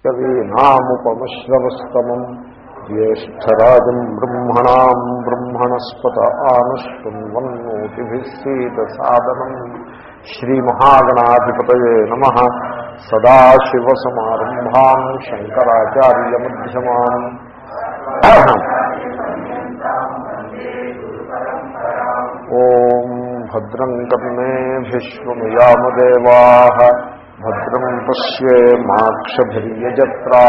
కవీనాముపమశ్రవస్తమం జ్యేష్టరాజం బ్రహ్మణాం బ్రహ్మణస్పత ఆనుష్ణ్వన్నోతిభిः సీదసాదనం శ్రీమహాగణాధిపతయే నమ సదాశివసమారంభాం శంకరాచార్యమధ్యమాన్ ఓం భద్రం కర్ణే విశ్వముయామదేవా భద్రం పశ్యేమాక్షభిర్యజత్రా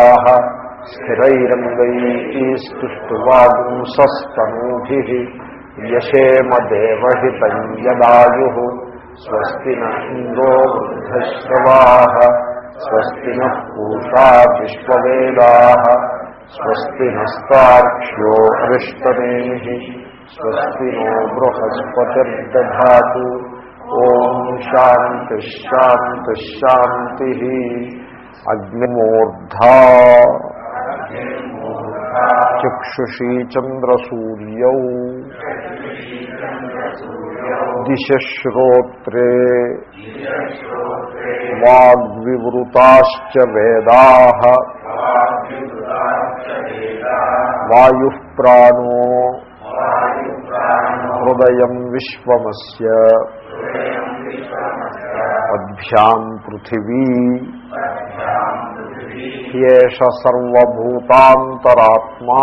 స్థిరైరంగైస్తువాగుంసస్తనూభి యశేమదేవహితం యదాయు స్వస్తి నందో వృద్ధశ్రవా స్వస్తి నూషా విశ్వవేదా స్వస్తి నస్తాక్ష్యో అరిష్టనేమి స్వస్తి నో బృహస్పతిర్దా ఓం శాంతి శాంతి శాంతి అగ్నిమూర్ధా చక్షుషీ చంద్రసూర్యౌ దిశ్రోత్రే వాగ్వివృతాశ్చ వేదా వాయు ప్రాణో హృదయం విశ్వమస్య పద్భ్యాం పృథివీ హ్యేష సర్వభూతాంతరాత్మా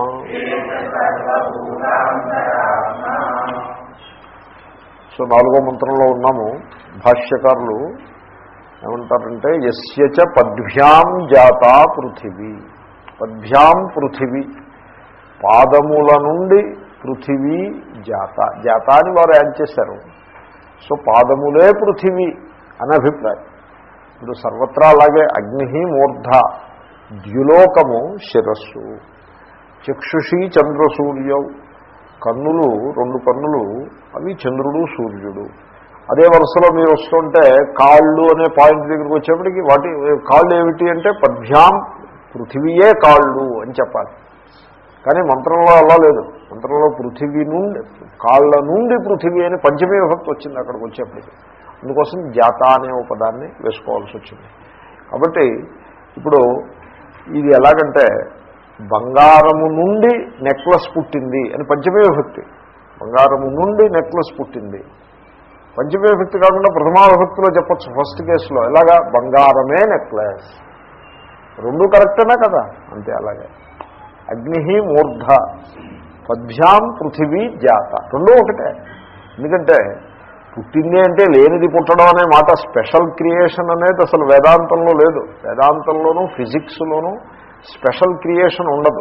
సో నాలుగో మంత్రంలో ఉన్నాము భాష్యకారులు ఏమంటారంటే యస్యచ పద్భ్యాం జాతా పృథివీ పద్భ్యాం పృథివీ పాదముల నుండి పృథివీ జాత జాత అని వారు యాడ్ చేశారు సో పాదములే పృథివీ అనే అభిప్రాయం ఇప్పుడు సర్వత్రా అలాగే అగ్ని మూర్ధ ద్యులోకము శిరస్సు చక్షుషి చంద్రసూర్యౌ కన్నులు రెండు కన్నులు అవి చంద్రుడు సూర్యుడు అదే వరుసలో మీరు వస్తుంటే కాళ్ళు అనే పాయింట్ దగ్గరికి వచ్చేప్పటికి వాటి కాళ్ళు ఏమిటి అంటే పద్భ్యాం పృథివీయే కాళ్ళు అని చెప్పాలి కానీ మంత్రంలో అలా లేదు మంత్రంలో పృథివీ నుండి కాళ్ళ నుండి పృథివీ అని పంచమీ విభక్తి వచ్చింది అక్కడికి వచ్చేప్పటికి అందుకోసం జాత అనే ఒక పదాన్ని వేసుకోవాల్సి వచ్చింది కాబట్టి ఇప్పుడు ఇది ఎలాగంటే బంగారము నుండి నెక్లెస్ పుట్టింది అని పంచమీ విభక్తి బంగారము నుండి నెక్లెస్ పుట్టింది పంచమీ విభక్తి కాకుండా ప్రథమా విభక్తిలో చెప్పచ్చు ఫస్ట్ కేసులో ఎలాగా బంగారమే నెక్లెస్ రెండు కరెక్టేనా కదా అంతే అలాగే అగ్ని మూర్ధ పద్భ్యాం పృథివీ జాత రెండూ ఒకటే ఎందుకంటే పుట్టింది అంటే లేనిది పుట్టడం అనే మాట స్పెషల్ క్రియేషన్ అనేది అసలు వేదాంతంలో లేదు వేదాంతంలోనూ ఫిజిక్స్లోనూ స్పెషల్ క్రియేషన్ ఉండదు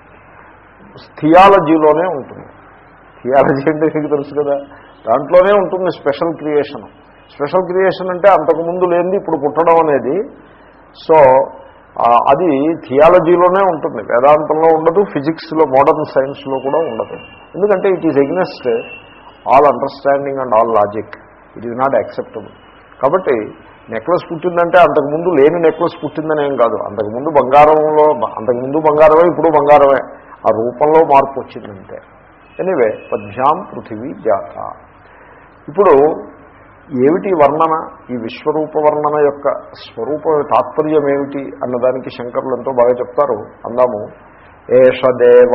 థియాలజీలోనే ఉంటుంది థియాలజీ అంటే మీకు తెలుసు కదా దాంట్లోనే ఉంటుంది స్పెషల్ క్రియేషన్ స్పెషల్ క్రియేషన్ అంటే అంతకుముందు లేనిది ఇప్పుడు పుట్టడం అనేది సో అది థియాలజీలోనే ఉంటుంది వేదాంతంలో ఉండదు ఫిజిక్స్లో మోడర్న్ సైన్స్లో కూడా ఉండదు ఎందుకంటే it is against all understanding and all logic it is not acceptable కాబట్టి నెక్లెస్ పుట్టిందంటే అంతకుముందు లేని నెక్లెస్ పుట్టిందని ఏం కాదు అంతకుముందు బంగారంలో అంతకుముందు బంగారమే ఇప్పుడు బంగారమే ఆ రూపంలో మార్పు వచ్చిందంటే ఎనివే పద్భ్యాం పృథివీ జాత ఇప్పుడు ఏమిటి వర్ణన ఈ విశ్వరూప వర్ణన యొక్క స్వరూప తాత్పర్యం ఏమిటి అన్నదానికి శంకరులు ఎంతో బాగా చెప్తారు అందాము ఏష దేవ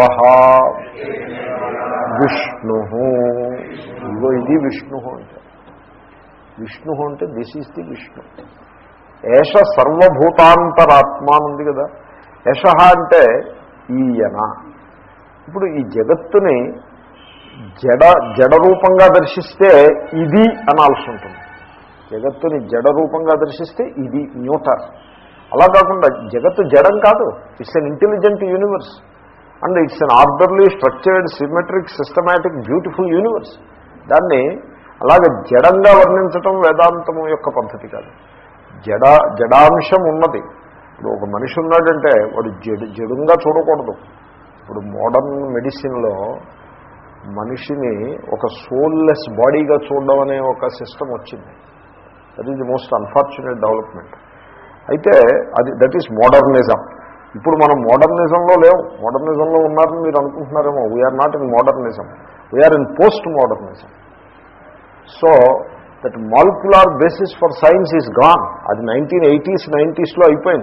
విష్ణు ఇదిగో ఇది విష్ణు అంటే విష్ణు అంటే దిస్ ఈజ్ ది విష్ణు ఏష సర్వభూతాంతరాత్మ ఉంది కదా యశ అంటే ఈయన ఇప్పుడు ఈ జగత్తుని జడ జడ రూపంగా దర్శిస్తే ఇది అనాల్సి ఉంటుంది జగత్తుని జడ రూపంగా దర్శిస్తే ఇది న్యూటర్ అలా కాకుండా జగత్తు జడం కాదు it's an intelligent universe and it's an orderly structured symmetric systematic beautiful universe దాన్ని అలాగే జడంగా వర్ణించటం వేదాంతము యొక్క పద్ధతి కాదు జడ జడాంశం ఉన్నది ఇప్పుడు ఒక మనిషి ఉన్నాడంటే వాడు జడు జడుగా చూడకూడదు ఇప్పుడు మోడర్న్ మెడిసిన్లో మనిషిని ఒక సోల్లెస్ బాడీగా చూడడం అనే ఒక సిస్టమ్ వచ్చింది that is the most unfortunate development అయితే అది దట్ ఈస్ మోడర్నిజం ఇప్పుడు మనం మోడర్నిజంలో లేవు మోడర్నిజంలో ఉన్నారని మీరు అనుకుంటున్నారేమో we're not in modernism we're in post modernism so that molecular basis for science is gone అది నైన్టీన్ ఎయిటీస్ నైంటీస్లో అయిపోయింది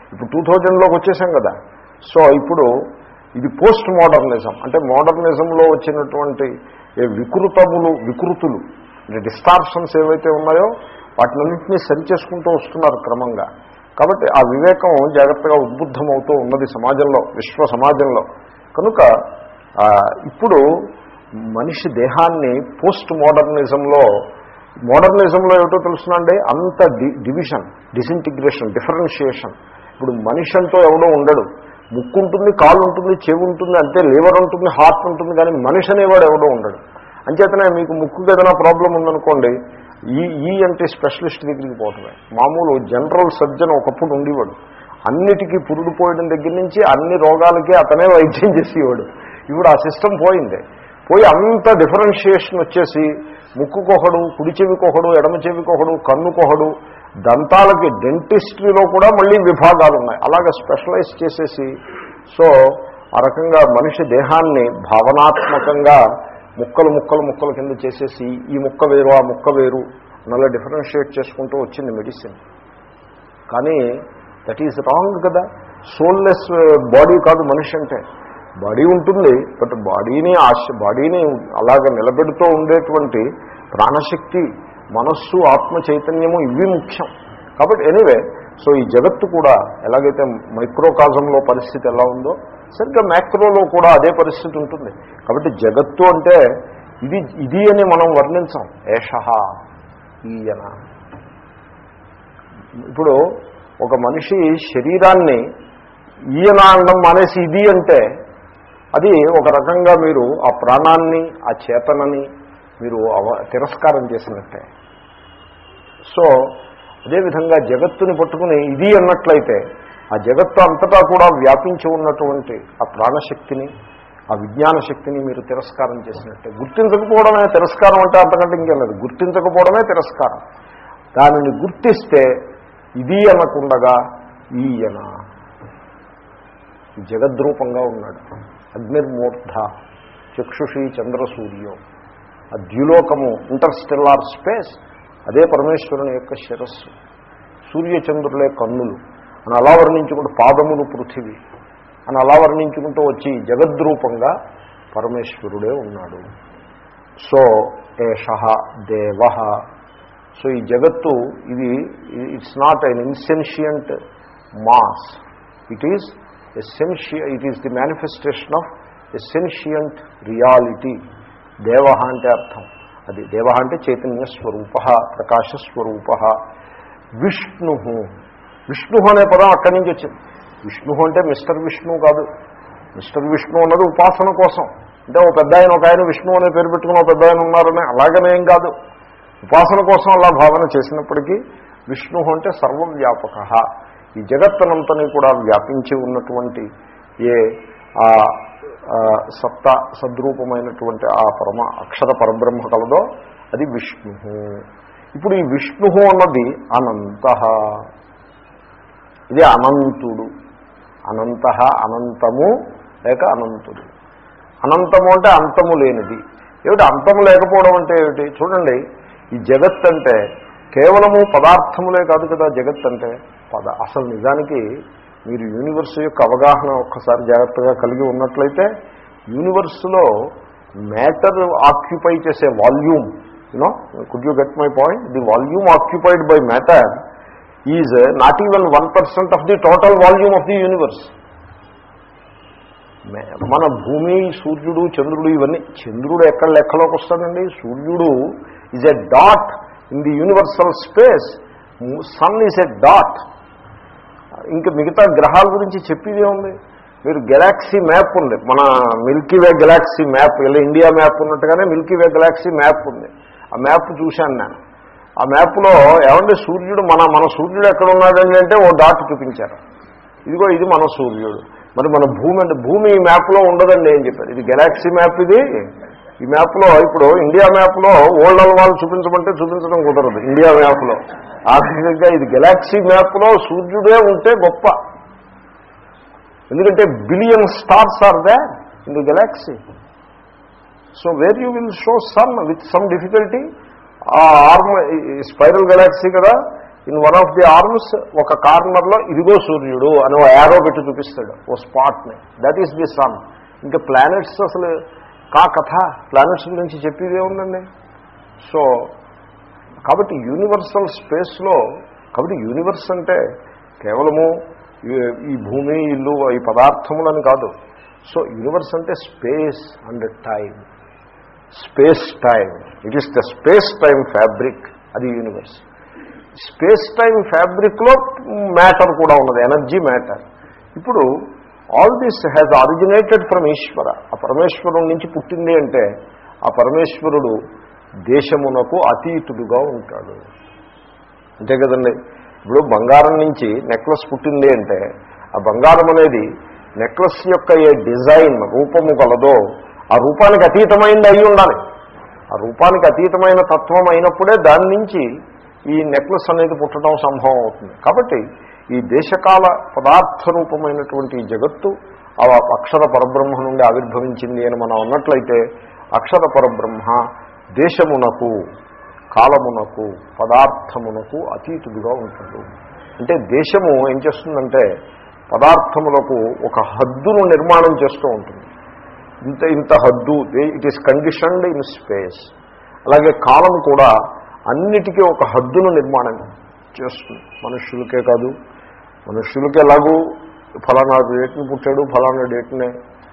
ఇప్పుడు టూ థౌజండ్లోకి వచ్చేసాం కదా సో ఇప్పుడు ఇది పోస్ట్ మోడర్నిజం అంటే మోడర్నిజంలో వచ్చినటువంటి ఏ వికృతములు వికృతులు అంటే డిస్టార్షన్స్ ఏవైతే ఉన్నాయో వాటినన్నింటినీ సరి చేసుకుంటూ వస్తున్నారు క్రమంగా కాబట్టి ఆ వివేకం జాగ్రత్తగా ఉద్బుద్ధమవుతూ ఉన్నది సమాజంలో విశ్వ సమాజంలో కనుక ఆ, ఇప్పుడు మనిషి దేహాన్ని పోస్ట్ మోడర్నిజంలో మోడర్నిజంలో ఏమిటో తెలుసునండి అంత డి డివిజన్ డిసింటిగ్రేషన్ డిఫరెన్షియేషన్ ఇప్పుడు మనిషి అంటూ ఎవడో ఉండడు ముక్కు ఉంటుంది కాలు ఉంటుంది చెవి ఉంటుంది అంతే లివర్ ఉంటుంది హార్ట్ ఉంటుంది కానీ మనిషి అనేవాడు ఎవడో ఉండడు అంచేతనే మీకు ముక్కుకి ఏదైనా ప్రాబ్లం ఉందనుకోండి ఈ ఈ అంటే స్పెషలిస్ట్ దగ్గరికి పోవటమే మామూలు జనరల్ సర్జన్ ఒకప్పుడు ఉండేవాడు అన్నిటికీ పురుడు పోయడం దగ్గర నుంచి అన్ని రోగాలకి అతనే వైద్యం చేసేవాడు ఇప్పుడు ఆ సిస్టమ్ పోయింది పోయి అంత డిఫరెన్షియేషన్ వచ్చేసి ముక్కుకొకడు కుడి చెవికొకడు ఎడమ చెవికొకడు కన్నుకొకడు దంతాలకి డెంటిస్ట్రీలో కూడా మళ్ళీ విభాగాలు ఉన్నాయి అలాగే స్పెషలైజ్ చేసేసి సో ఆ రకంగా మనిషి దేహాన్ని భావనాత్మకంగా ముక్కలు ముక్కలు ముక్కల కింద చేసేసి ఈ ముక్క వేరు ఆ ముక్క వేరు నల్ల డిఫరెన్షియేట్ చేసుకుంటూ వచ్చింది మెడిసిన్ కానీ దట్ ఈజ్ రాంగ్ కదా సోల్లెస్ బాడీ కాదు మనిషి అంటే బాడీ ఉంటుంది బట్ బాడీని ఆశ బాడీని అలాగ నిలబెడుతూ ఉండేటువంటి ప్రాణశక్తి మనస్సు ఆత్మ చైతన్యము ఇవి ముఖ్యం కాబట్టి ఎనీవే సో ఈ జగత్తు కూడా ఎలాగైతే మైక్రోకాజంలో పరిస్థితి ఎలా ఉందో సరిగ్గా మ్యాక్రోలో కూడా అదే పరిస్థితి ఉంటుంది కాబట్టి జగత్తు అంటే ఇది ఇది అని మనం వర్ణించాం ఏష ఈయన ఇప్పుడు ఒక మనిషి శరీరాన్ని ఈయన అనడం మానేసి ఇది అంటే అది ఒక రకంగా మీరు ఆ ప్రాణాన్ని ఆ చేతనని మీరు అవ- తిరస్కారం చేసినట్టే సో అదేవిధంగా జగత్తుని పట్టుకుని ఇది అన్నట్లయితే ఆ జగత్తు అంతటా కూడా వ్యాపించి ఉన్నటువంటి ఆ ప్రాణశక్తిని ఆ విజ్ఞాన శక్తిని మీరు తిరస్కారం చేసినట్టే గుర్తించకపోవడమే తిరస్కారం అంటే అంతకంటే ఇంకేం లేదు గుర్తించకపోవడమే తిరస్కారం దానిని గుర్తిస్తే ఇది అనకుండగా ఈయన ఈ జగద్రూపంగా ఉన్నాడు అగ్నిర్మూర్ధ చక్షుషి చంద్రసూర్యం ఆ ద్యులోకము ఇంటర్స్టెల్లార్ స్పేస్ అదే పరమేశ్వరుని యొక్క శిరస్సు సూర్యచంద్రులే కన్నులు అని అలా వర్ణించుకుంటూ పాదములు పృథివీ అని అలా వర్ణించుకుంటూ వచ్చి జగద్రూపంగా పరమేశ్వరుడే ఉన్నాడు సో ఏష దేవ సో ఈ జగత్తు ఇది it's not an insentient mass it is ఎసెన్షియ it is the manifestation of a sentient reality దేవ అంటే అర్థం అది దేవ అంటే చైతన్య స్వరూప ప్రకాశస్వరూప విష్ణు విష్ణు అనే పదం అక్కడి నుంచి వచ్చింది విష్ణు అంటే మిస్టర్ విష్ణు కాదు మిస్టర్ విష్ణు అన్నది ఉపాసన కోసం అంటే ఒక పెద్ద ఆయన ఒక ఆయన విష్ణు అనే పేరు పెట్టుకుని ఒక పెద్ద ఆయన ఉన్నారని అలాగనేం కాదు ఉపాసన కోసం అలా భావన చేసినప్పటికీ విష్ణు అంటే సర్వవ్యాపక ఈ జగత్తనంతని కూడా వ్యాపించి ఉన్నటువంటి ఏ ఆ ఆ సత్త సద్రూపమైనటువంటి ఆ పరమ అక్షర పరబ్రహ్మ కలదో అది విష్ణు ఇప్పుడు ఈ విష్ణు అన్నది అనంత ఇది అనంతుడు అనంత అనంతము లేక అనంతుడు అనంతము అంటే అంతము లేనిది ఏమిటి అంతము లేకపోవడం అంటే ఏమిటి చూడండి ఈ జగత్ అంటే కేవలము పదార్థములే కాదు కదా జగత్ అంటే పద అసలు నిజానికి మీరు యూనివర్స్ యొక్క అవగాహన ఒక్కసారి జాగ్రత్తగా కలిగి ఉన్నట్లయితే యూనివర్స్లో మ్యాటర్ ఆక్యుపై చేసే volume you know could you get my point the volume occupied by matter is not even one percent of the total volume of the universe మన భూమి సూర్యుడు చంద్రుడు ఇవన్నీ చంద్రుడు ఎక్కడ లెక్కలోకి వస్తాడండి సూర్యుడు is a dot in the universal space sun is a dot ఇంకా మిగతా గ్రహాల గురించి చెప్పేదే ఉంది మీరు గెలాక్సీ మ్యాప్ ఉంది మన మిల్కీ వే గెలాక్సీ మ్యాప్ ఇలా ఇండియా మ్యాప్ ఉన్నట్టుగానే మిల్కీ వే గెలాక్సీ మ్యాప్ ఉంది ఆ మ్యాప్ చూశాను నేను ఆ మ్యాప్లో ఏమంటే సూర్యుడు మన మన సూర్యుడు ఎక్కడ ఉన్నాడండి అంటే ఓ డాట్ చూపించారు ఇదిగో ఇది మన సూర్యుడు మరి మన భూమి అంటే భూమి ఈ మ్యాప్లో ఉండదండి అని చెప్పారు ఇది గెలాక్సీ మ్యాప్ ఇది ఈ మ్యాప్లో ఇప్పుడు ఇండియా మ్యాప్లో ఓల్డ్ వాళ్ళు చూపించమంటే చూపించడం కుదరదు ఇండియా మ్యాప్లో ఆఖరిగా ఇది గెలాక్సీ మ్యాప్లో సూర్యుడే ఉంటే గొప్ప ఎందుకంటే billion stars are they in the galaxy so where you will show sun with some difficulty a arm spiral galaxy కదా in one of the arms ఒక కార్నర్లో ఇదిగో సూర్యుడు అని ఓ యారో పెట్టి చూపిస్తాడు ఓ స్పాట్ని దట్ ఈస్ ది సన్ ఇంకా ప్లానెట్స్ అసలు కా కథ ప్లానెట్స్ గురించి చెప్పేదే ఉందండి సో కాబట్టి యూనివర్సల్ స్పేస్లో కాబట్టి యూనివర్స్ అంటే కేవలము ఈ- ఈ భూమి ఇల్లు ఈ పదార్థములని కాదు సో యూనివర్స్ అంటే space and time space time it is the space time fabric అది యూనివర్స్ స్పేస్ టైం ఫ్యాబ్రిక్లో మ్యాటర్ కూడా ఉన్నది ఎనర్జీ మ్యాటర్ ఇప్పుడు all this has originated from Ishwara ఆ పరమేశ్వరుడి నుంచి పుట్టింది అంటే ఆ పరమేశ్వరుడు దేశమునకు అతీతుడుగా ఉంటాడు అంతే కదండి ఇప్పుడు బంగారం నుంచి నెక్లెస్ పుట్టింది అంటే ఆ బంగారం అనేది నెక్లెస్ యొక్క ఏ డిజైన్ రూపము కలదో ఆ రూపానికి అతీతమైంది అయి ఉండాలి ఆ రూపానికి అతీతమైన తత్వం అయినప్పుడే దాని నుంచి ఈ నెక్లెస్ అనేది పుట్టడం సంభవం అవుతుంది కాబట్టి ఈ దేశకాల పదార్థ రూపమైనటువంటి ఈ జగత్తు ఆ అక్షర పరబ్రహ్మ నుండి ఆవిర్భవించింది అని మనం అన్నట్లయితే అక్షర పరబ్రహ్మ దేశమునకు కాలమునకు పదార్థమునకు అతీతుడుగా ఉంటాడు అంటే దేశము ఏం చేస్తుందంటే పదార్థములకు ఒక హద్దును నిర్మాణం చేస్తూ ఉంటుంది ఇంత ఇంత హద్దు it is conditioned in space అలాగే కాలం కూడా అన్నిటికీ ఒక హద్దును నిర్మాణం చేస్తుంది మనుష్యులకే కాదు మనుష్యులకి ఎలాగూ ఫలానా డేట్ని పుట్టాడు ఫలానా డేట్ని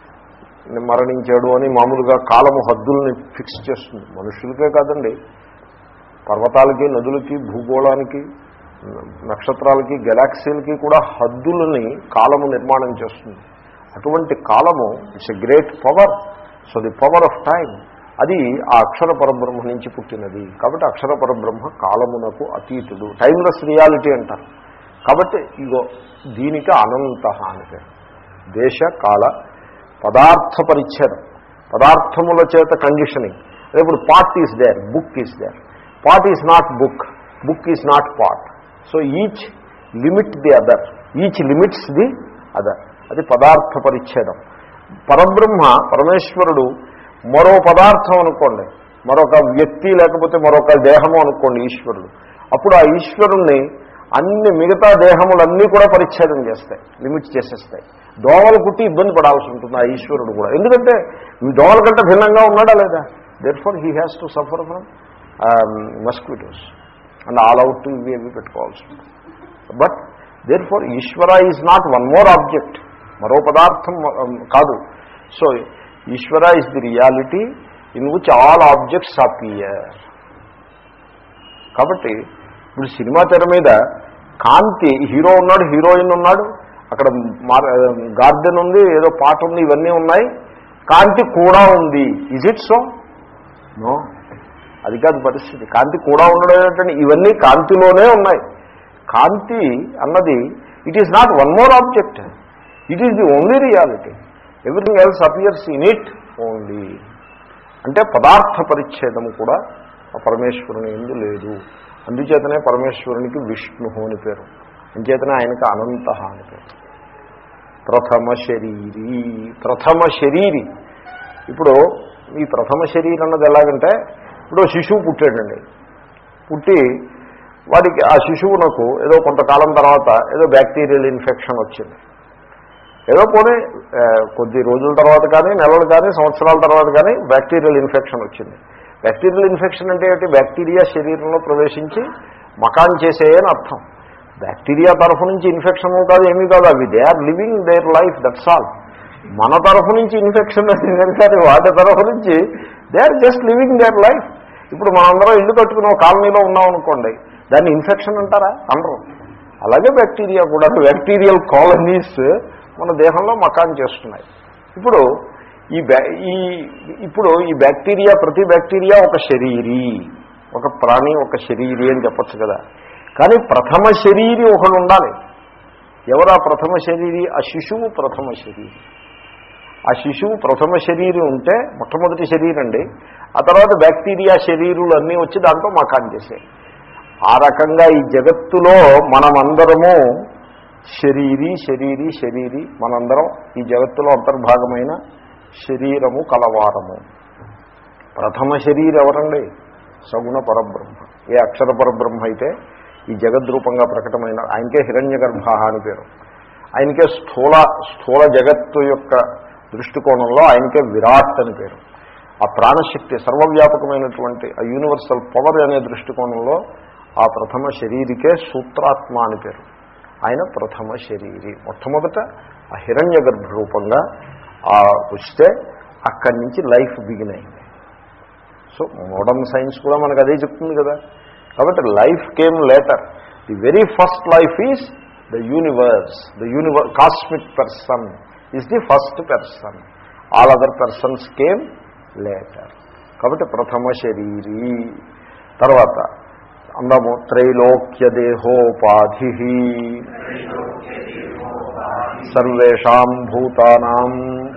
మరణించాడు అని మామూలుగా కాలము హద్దుల్ని ఫిక్స్ చేస్తుంది మనుష్యులకే కాదండి పర్వతాలకి నదులకి భూగోళానికి నక్షత్రాలకి గెలాక్సీలకి కూడా హద్దులని కాలము నిర్మాణం చేస్తుంది అటువంటి కాలము it's a great power so the power of time అది ఆ అక్షర పరబ్రహ్మ నుంచి పుట్టినది కాబట్టి అక్షర పరబ్రహ్మ కాలమునకు అతీతుడు టైమ్లెస్ రియాలిటీ అంటారు కాబట్టి ఇగో దీనికి అనంత అని పేరు దేశ కాల పదార్థ పరిచ్ఛేదం పదార్థముల చేత కండిషనింగ్ అదే ఇప్పుడు part is there book is there part is not book book is not part so each limit the other each limits the other అది పదార్థ పరిచ్ఛేదం పరబ్రహ్మ పరమేశ్వరుడు మరో పదార్థం అనుకోండి మరొక వ్యక్తి లేకపోతే మరొక దేహము అనుకోండి ఈశ్వరుడు అప్పుడు ఆ ఈశ్వరుణ్ణి అన్ని మిగతా దేహములన్నీ కూడా పరిచ్ఛేదం చేస్తాయి లిమిట్ చేసేస్తాయి దోమలు కుట్టి ఇబ్బంది పడాల్సి ఉంటుంది ఆ ఈశ్వరుడు కూడా ఎందుకంటే ఈ దోమల కంటే భిన్నంగా ఉన్నాడా లేదా that for he has to suffer from mosquitoes and All Out ఇవి ఇవి పెట్టుకోవాల్సి ఉంటుంది but there for Ishwara is not one more object మరో పదార్థం um, కాదు so Ishwara is the reality in which all objects appear కాబట్టి ఇప్పుడు సినిమా తెర మీద కాంతి హీరో ఉన్నాడు హీరోయిన్ ఉన్నాడు అక్కడ గార్డెన్ ఉంది ఏదో పాట ఉంది ఇవన్నీ ఉన్నాయి కాంతి కూడా ఉంది ఇజ్ ఇట్ సో నో అది కాదు పరిస్థితి కాంతి కూడా ఉండడం ఏంటంటే ఇవన్నీ కాంతిలోనే ఉన్నాయి కాంతి అన్నది it is not one more object it is the only reality everything else appears in it only అంటే పదార్థ పరిచ్ఛేదము కూడా ఆ పరమేశ్వరుని ఎందు లేదు అందుచేతనే పరమేశ్వరునికి విష్ణు అని పేరు అంచేతనే ఆయనకి అనంత అని పేరు ప్రథమ శరీరి ప్రథమ శరీరి ఇప్పుడు ఈ ప్రథమ శరీరం అన్నది ఎలాగంటే ఇప్పుడు ఓ శిశువు పుట్టాడండి పుట్టి వాడికి ఆ శిశువునకు ఏదో కొంతకాలం తర్వాత ఏదో బ్యాక్టీరియల్ ఇన్ఫెక్షన్ వచ్చింది ఏదో పోనీ ఆ, కొద్ది రోజుల తర్వాత కానీ నెలలు కానీ సంవత్సరాల తర్వాత కానీ బ్యాక్టీరియల్ ఇన్ఫెక్షన్ వచ్చింది బ్యాక్టీరియల్ ఇన్ఫెక్షన్ అంటే ఏంటి బ్యాక్టీరియా శరీరంలో ప్రవేశించి మకాన్ చేసేయని అర్థం బ్యాక్టీరియా తరఫు నుంచి ఇన్ఫెక్షన్ కాదు ఏమీ కాదు అవి they are living their life that's all మన తరఫు నుంచి ఇన్ఫెక్షన్ కానీ వాటి తరఫు నుంచి they are just living their life ఇప్పుడు మనందరం ఇల్లు కట్టుకుని ఒక కాలనీలో ఉన్నాం అనుకోండి దాన్ని ఇన్ఫెక్షన్ అంటారా అనరు అలాగే బ్యాక్టీరియా కూడా బ్యాక్టీరియల్ కాలనీస్ మన దేహంలో మకాన్ చేస్తున్నాయి ఇప్పుడు ఈ బ్యా ఈ ఇప్పుడు ఈ బ్యాక్టీరియా ప్రతి బ్యాక్టీరియా ఒక శరీరీ ఒక ప్రాణి ఒక శరీరీ అని చెప్పొచ్చు కదా కానీ ప్రథమ శరీరి ఒకడు ఉండాలి ఎవరు ఆ ప్రథమ శరీరి ఆ శిశువు ప్రథమ శరీరి ఆ శిశువు ప్రథమ శరీరం ఉంటే మొట్టమొదటి శరీరం అండి ఆ తర్వాత బ్యాక్టీరియా శరీరులు అన్నీ వచ్చి దాంట్లో మకాన్ చేసాయి ఆ రకంగా ఈ జగత్తులో మనమందరము శరీరి శరీరి శరీరి మనందరం ఈ జగత్తులో అంతర్భాగమైన శరీరము కలవారము ప్రథమ శరీరం ఎవరండి సగుణ పరబ్రహ్మ ఏ అక్షర పరబ్రహ్మ అయితే ఈ జగద్రూపంగా ప్రకటమైన ఆయనకే హిరణ్య గర్భ అని పేరు ఆయనకే స్థూల స్థూల జగత్తు యొక్క దృష్టికోణంలో ఆయనకే విరాట్ అని పేరు ఆ ప్రాణశక్తి సర్వవ్యాపకమైనటువంటి ఆ యూనివర్సల్ పవర్ అనే దృష్టికోణంలో ఆ ప్రథమ శరీరికే సూత్రాత్మ అని పేరు ఆయన ప్రథమ శరీరి మొట్టమొదట ఆ హిరణ్య గర్భ రూపంగా ఆ వస్తే అక్కడి నుంచి లైఫ్ బిగిన్ అయింది సో మోడర్న్ సైన్స్ కూడా మనకు అదే చెప్తుంది కదా కాబట్టి life came later the very first life is the universe the universe cosmic person is the first person all other persons came later కాబట్టి ప్రథమ శరీరి తర్వాత అందాము త్రైలోక్య దేహోపాధి సర్వేషాం భూతానాం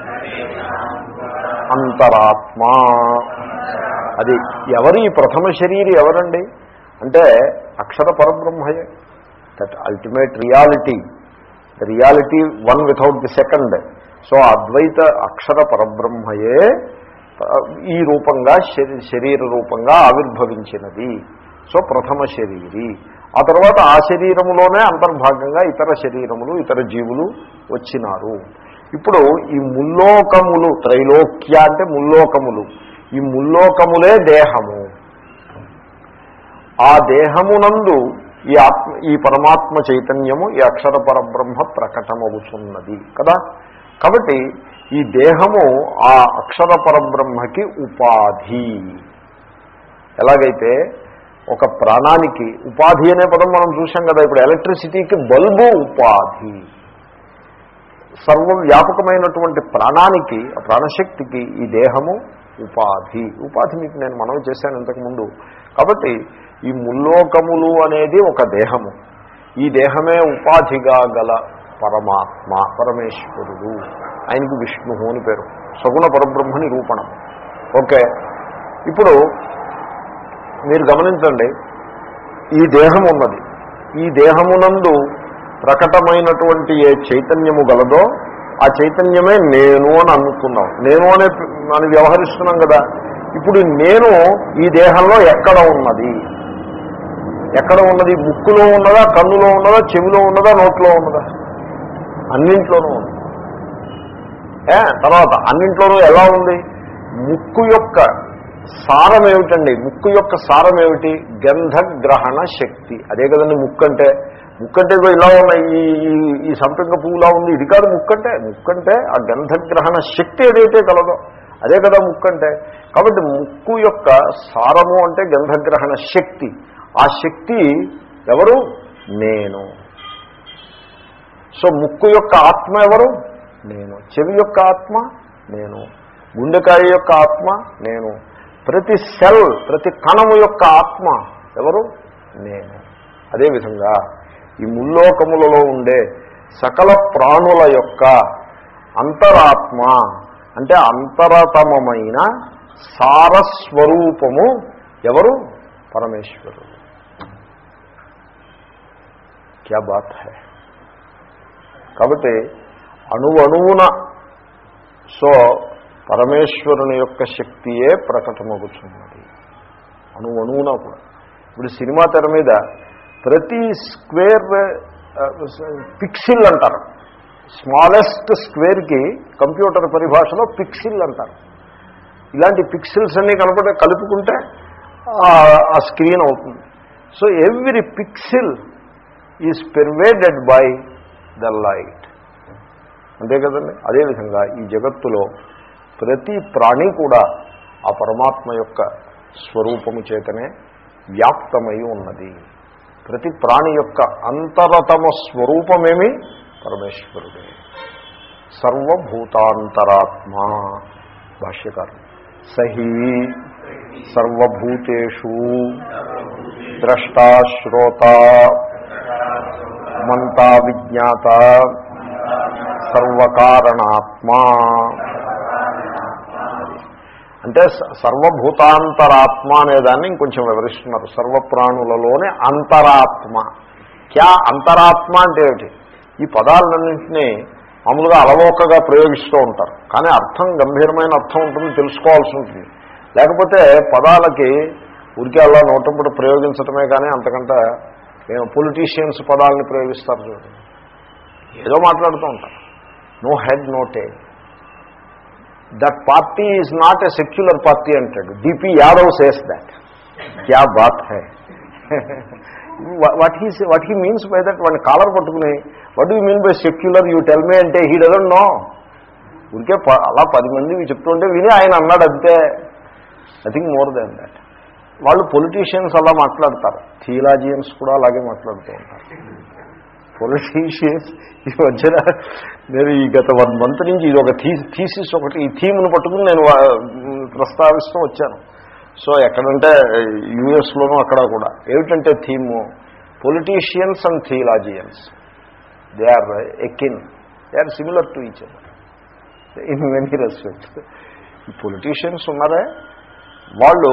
అంతరాత్మా అది ఎవరు ఈ ప్రథమ శరీరి ఎవరండి అంటే అక్షర పరబ్రహ్మయే that ultimate reality the reality one without the second so అద్వైత అక్షర పరబ్రహ్మయే ఈ రూపంగా శరీ- శరీర రూపంగా ఆవిర్భవించినది సో ప్రథమ శరీరి ఆ తర్వాత ఆ శరీరములోనే అంతర్భాగంగా ఇతర శరీరములు ఇతర జీవులు వచ్చినారు ఇప్పుడు ఈ ముల్లోకములు త్రైలోక్య అంటే ముల్లోకములు ఈ ముల్లోకములే దేహము ఆ దేహమునందు ఈ ఆత్మ ఈ పరమాత్మ చైతన్యము ఈ అక్షర పరబ్రహ్మ ప్రకటమవుతున్నది కదా కాబట్టి ఈ దేహము ఆ అక్షర పరబ్రహ్మకి ఉపాధి ఎలాగైతే ఒక ప్రాణానికి ఉపాధి అనే పదం మనం చూసాం కదా ఇప్పుడు ఎలక్ట్రిసిటీకి బల్బు ఉపాధి సర్వవ్యాపకమైనటువంటి ప్రాణానికి ఆ ప్రాణశక్తికి ఈ దేహము ఉపాధి ఉపాధి మీకు నేను మనవి చేశాను ఇంతకుముందు కాబట్టి ఈ ముల్లోకములు అనేది ఒక దేహము ఈ దేహమే ఉపాధిగా గల పరమాత్మ పరమేశ్వరుడు ఆయనకు విష్ణు అని పేరు సగుణ పరబ్రహ్మ నిరూపణం ఓకే ఇప్పుడు మీరు గమనించండి ఈ దేహం ఉన్నది ఈ దేహమునందు ప్రకటమైనటువంటి ఏ చైతన్యము గలదో ఆ చైతన్యమే నేను అని అనుకున్నాం నేను అనే అని వ్యవహరిస్తున్నాం కదా ఇప్పుడు నేను ఈ దేహంలో ఎక్కడ ఉన్నది ఎక్కడ ఉన్నది ముక్కులో ఉన్నదా కన్నులో ఉన్నదా చెవిలో ఉన్నదా నోట్లో ఉన్నదా అన్నింట్లోనూ ఉంది ఏ తర్వాత అన్నింట్లోనూ ఎలా ఉంది ముక్కు యొక్క సారం ఏమిటండి ముక్కు యొక్క సారం ఏమిటి గంధగ్రహణ శక్తి అదే కదండి ముక్కు అంటే ముక్కు అంటే ఇదిగో ఇలా ఉన్నాయి ఈ ఈ- ఈ సంపెంగ పువ్వులా ఉంది ఇది కాదు ముక్కు అంటే ముక్కు అంటే ఆ గంధగ్రహణ శక్తి ఏదైతే కలదో అదే కదా ముక్కు అంటే కాబట్టి ముక్కు యొక్క సారము అంటే గంధగ్రహణ శక్తి ఆ శక్తి ఎవరు నేను సో ముక్కు యొక్క ఆత్మ ఎవరు నేను చెవి యొక్క ఆత్మ నేను గుండెకాయ యొక్క ఆత్మ నేను ప్రతి సెల్ ప్రతి కణము యొక్క ఆత్మ ఎవరు నేను అదేవిధంగా ఈ ముల్లోకములలో ఉండే సకల ప్రాణుల యొక్క అంతరాత్మ అంటే అంతరతమమైన సారస్వరూపము ఎవరు పరమేశ్వరుడు క్యా బాత్ హై కాబట్టి అణువణువున సో పరమేశ్వరుని యొక్క శక్తియే ప్రకటమవుతున్నది అణువణువున కూడా ఇప్పుడు సినిమా తెర మీద ప్రతి స్క్వేర్ పిక్సిల్ అంటారు స్మాలెస్ట్ స్క్వేర్కి కంప్యూటర్ పరిభాషలో పిక్సిల్ అంటారు ఇలాంటి పిక్సిల్స్ అన్నీ కనపడే కలుపుకుంటే ఆ- ఆ స్క్రీన్ అవుతుంది so every pixel is pervaded by the light అంతే కదండి అదేవిధంగా ఈ జగత్తులో ప్రతి ప్రాణి కూడా ఆ పరమాత్మ యొక్క స్వరూపము చేతనే వ్యాప్తమై ఉన్నది ప్రతి ప్రాణి యొక్క అంతరతమ స్వరూపమేమి పరమేశ్వరుడే సర్వభూతాంతరాత్మ భాష్యకారు సహీ సర్వభూతేషు ద్రష్టాశ్రోత మంతా విజ్ఞాత సర్వకారణాత్మా అంటే స- సర్వభూతాంతరాత్మ అనేదాన్ని ఇంకొంచెం వివరిస్తున్నారు సర్వప్రాణులలోని అంతరాత్మ క్యా అంతరాత్మ అంటే ఏమిటి ఈ పదాలన్నింటినీ మామూలుగా అలవోకగా ప్రయోగిస్తూ ఉంటారు కానీ అర్థం గంభీరమైన అర్థం ఉంటుంది తెలుసుకోవాల్సి ఉంటుంది లేకపోతే పదాలకి ఉరికి అలా నోటంపుడు ప్రయోగించటమే కానీ అంతకంటే మేము పొలిటీషియన్స్ పదాలను ప్రయోగిస్తారు చూడండి ఏదో మాట్లాడుతూ ఉంటారు no head no tail that party is not a secular party అంటాడు డిపి యాదవ్ సేస్ దట్ క్యా బాత్ హై what he what he means by that వాడిని కాలర్ పట్టుకుని what you mean by secular you tell me అంటే హీ డజంట్ నో ఊరికే ప- అలా పది మంది చెప్తుంటే విని ఆయన అన్నాడు అంతే నథింగ్ మోర్ దాన్ దట్ వాళ్ళు పొలిటీషియన్స్ అలా మాట్లాడతారు థియలాజియన్స్ కూడా అలాగే మాట్లాడుతూ ఉంటారు పొలిటీషియన్స్ ఈ మధ్యన నేను ఈ గత వన్ మంత్ నుంచి ఇది ఒక థీ థీసిస్ ఒకటి ఈ థీమ్ను పట్టుకుని నేను వా- ప్రస్తావిస్తూ వచ్చాను సో ఎక్కడంటే యుఎస్లోనూ అక్కడ కూడా ఏమిటంటే థీము politicians and theologians they are akin they are similar to each other in many respects ఈ పొలిటీషియన్స్ ఉన్నారే వాళ్ళు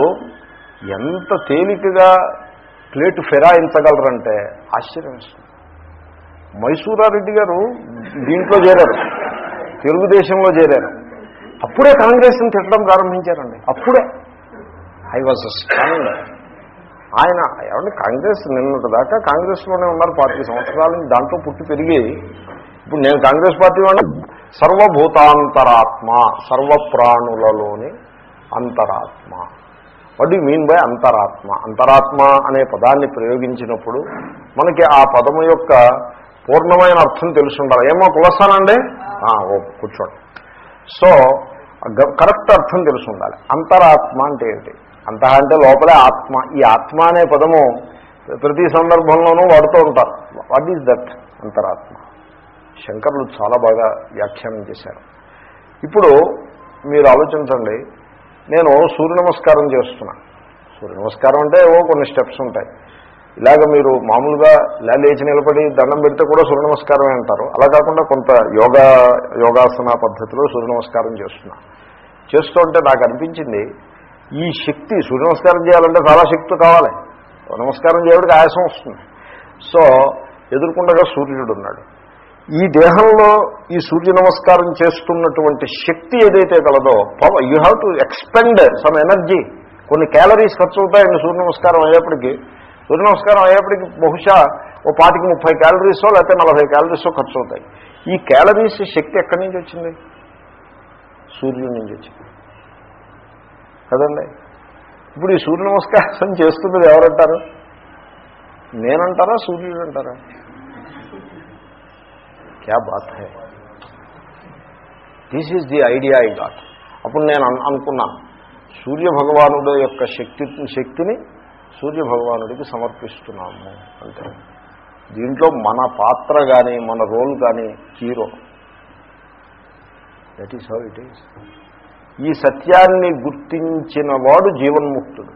ఎంత తేలికగా ప్లేటు ఫిరాయించగలరంటే ఆశ్చర్యం వేస్తుంది మైసూరారెడ్డి గారు దీంట్లో చేరారు తెలుగుదేశంలో చేరారు అప్పుడే కాంగ్రెస్ని తిట్టడం ప్రారంభించారండి అప్పుడే ఐ వాజ్ స్టాండ్ ఆయన ఏమంటే కాంగ్రెస్ నిన్నటి దాకా కాంగ్రెస్లోనే ఉన్నారు పార్టీ సంవత్సరాల నుంచి దాంట్లో పుట్టి పెరిగి ఇప్పుడు నేను కాంగ్రెస్ పార్టీ వాడిని సర్వభూతాంతరాత్మ సర్వప్రాణులలోని అంతరాత్మ వాట్ యు మీన్ బై అంతరాత్మ అంతరాత్మ అనే పదాన్ని ప్రయోగించినప్పుడు మనకి ఆ పదము యొక్క పూర్ణమైన అర్థం తెలిసి ఉండాలి ఏమో కులసానండి ఆ, ఓ కూర్చోండి సో గ- కరెక్ట్ అర్థం తెలిసి ఉండాలి అంతరాత్మ అంటే ఏంటి అంత అంటే లోపలే ఆత్మ ఈ ఆత్మ అనే పదము ప్రతి సందర్భంలోనూ వాడుతూ ఉంటారు వాట్ ఈజ్ దట్ అంతరాత్మ శంకర్లు చాలా బాగా వ్యాఖ్యానం చేశారు ఇప్పుడు మీరు ఆలోచించండి నేను సూర్య నమస్కారం చేస్తున్నా సూర్య నమస్కారం అంటే ఏవో కొన్ని స్టెప్స్ ఉంటాయి ఇలాగ మీరు మామూలుగా ఇలా లేచి నిలబడి దండం పెడితే కూడా సూర్య నమస్కారమే అంటారు అలా కాకుండా కొంత యోగా యోగాసన పద్ధతిలో సూర్య నమస్కారం చేస్తున్నా చేస్తుంటే నాకు అనిపించింది ఈ శక్తి సూర్య నమస్కారం చేయాలంటే చాలా శక్తి కావాలి నమస్కారం చేయడానికి ఆయాసం వస్తుంది సో ఎదుర్కొండగా సూర్యుడు ఉన్నాడు ఈ దేహంలో ఈ సూర్య నమస్కారం చేస్తున్నటువంటి శక్తి ఏదైతే కలదో power you have to expend some energy కొన్ని క్యాలరీస్ ఖర్చు అవుతాయండి సూర్య నమస్కారం అయ్యేప్పటికీ సూర్య నమస్కారం అయ్యేప్పటికి బహుశా ఓ పాటికి ముప్పై క్యాలరీసో లేకపోతే నలభై క్యాలరీసో ఖర్చు అవుతాయి ఈ క్యాలరీస్ శక్తి ఎక్కడి నుంచి వచ్చింది సూర్యుడి నుంచి వచ్చింది కదండి ఇప్పుడు ఈ సూర్య నమస్కారం చేస్తున్నది ఎవరంటారు నేనంటారా సూర్యుడు అంటారా క్యా బాత్ హై this is the idea I got అప్పుడు నేను అన్- అనుకున్నాను సూర్య భగవానుడు యొక్క శక్తి శక్తిని సూర్య భగవానుడికి సమర్పిస్తున్నాము అంటే దీంట్లో మన పాత్ర కానీ మన రోల్ కానీ hero that is how it is ఈ సత్యాన్ని గుర్తించిన వాడు జీవన్ముక్తుడు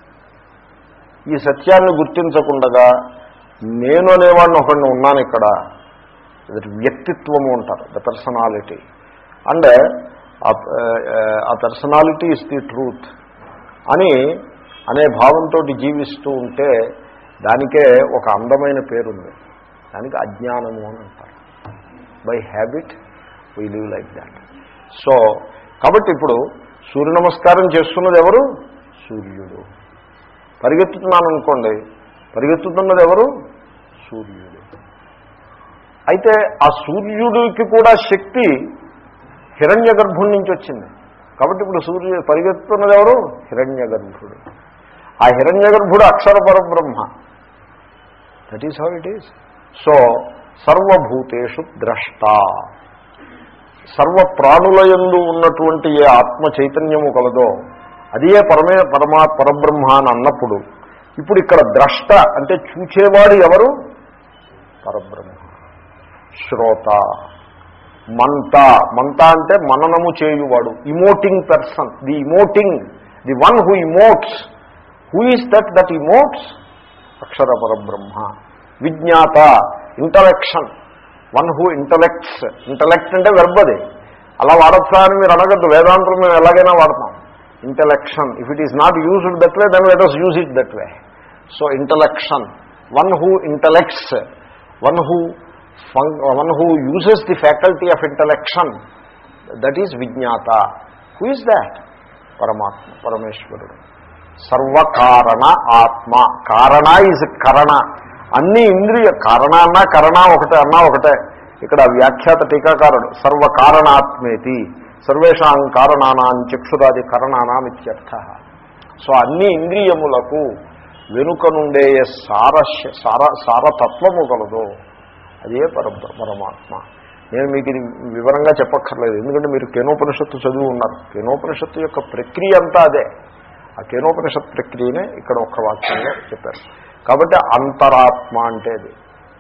ఈ సత్యాన్ని గుర్తించకుండగా నేను అనేవాడిని ఒకడిని ఉన్నాను ఇక్కడ దట్ వ్యక్తిత్వము అంటారు ద పర్సనాలిటీ అండ్ ఆ పర్సనాలిటీ ఇస్ ది ట్రూత్ అని అనే భావంతో జీవిస్తూ ఉంటే దానికే ఒక అందమైన పేరుంది దానికి అజ్ఞానము అని అంటారు by habit we live like that so కాబట్టి ఇప్పుడు సూర్య నమస్కారం చేస్తున్నది ఎవరు సూర్యుడు పరిగెత్తుతున్నాను అనుకోండి పరిగెత్తుతున్నది ఎవరు సూర్యుడు అయితే ఆ సూర్యుడికి కూడా శక్తి హిరణ్య గర్భుడి నుంచి వచ్చింది కాబట్టి ఇప్పుడు సూర్యుడు పరిగెత్తుతున్నది ఎవరు హిరణ్య గర్భుడు ఆ హిరణ్య గర్భుడు అక్షర పరబ్రహ్మ that is how it is so సర్వభూతేషు ద్రష్ట సర్వ ప్రాణులయందు ఉన్నటువంటి ఏ ఆత్మ చైతన్యము కలదో అదే పరమే పరమా పరబ్రహ్మ అని అన్నప్పుడు ఇప్పుడు ఇక్కడ ద్రష్ట అంటే చూచేవాడు ఎవరు పరబ్రహ్మ శ్రోత మంత మంత అంటే మననము చేయువాడు emoting person the emoting the one who emotes who is that that emotes అక్షర పరబ్రహ్మ విజ్ఞాత intellection one who intellects intellect అంటే వెర్బది అలా వాడచ్చా అని మీరు అడగద్దు వేదాంతులు మేము ఎలాగైనా వాడతాం intellection if it is not used that way then let us use it that way so intellection one who intellects one who one who uses the faculty of intellection that is విజ్ఞాత who is that పరమాత్మ పరమేశ్వరుడు సర్వకారణ ఆత్మ కారణ is కరణ అన్ని ఇంద్రియ కారణ అన్నా కరణ ఒకటే అన్నా ఒకటే ఇక్కడ వ్యాఖ్యాత టీకాకారుడు సర్వకారణాత్మేతి సర్వేషాం కారణానాం చక్షురాది కరణానాం ఇత్యర్థ సో అన్ని ఇంద్రియములకు వెనుక నుండే ఏ సార సార సారతత్వము కలదో అదే పర పరమాత్మ నేను మీకు ఇది వివరంగా చెప్పక్కర్లేదు ఎందుకంటే మీరు కేనోపనిషత్తు చదివి ఉన్నారు కేనోపనిషత్తు యొక్క ప్రక్రియ అంతా అదే ఆ కేనోపనిషత్ ప్రక్రియనే ఇక్కడ ఒక్క వాక్యంలో చెప్పారు కాబట్టి అంతరాత్మ అంటే అది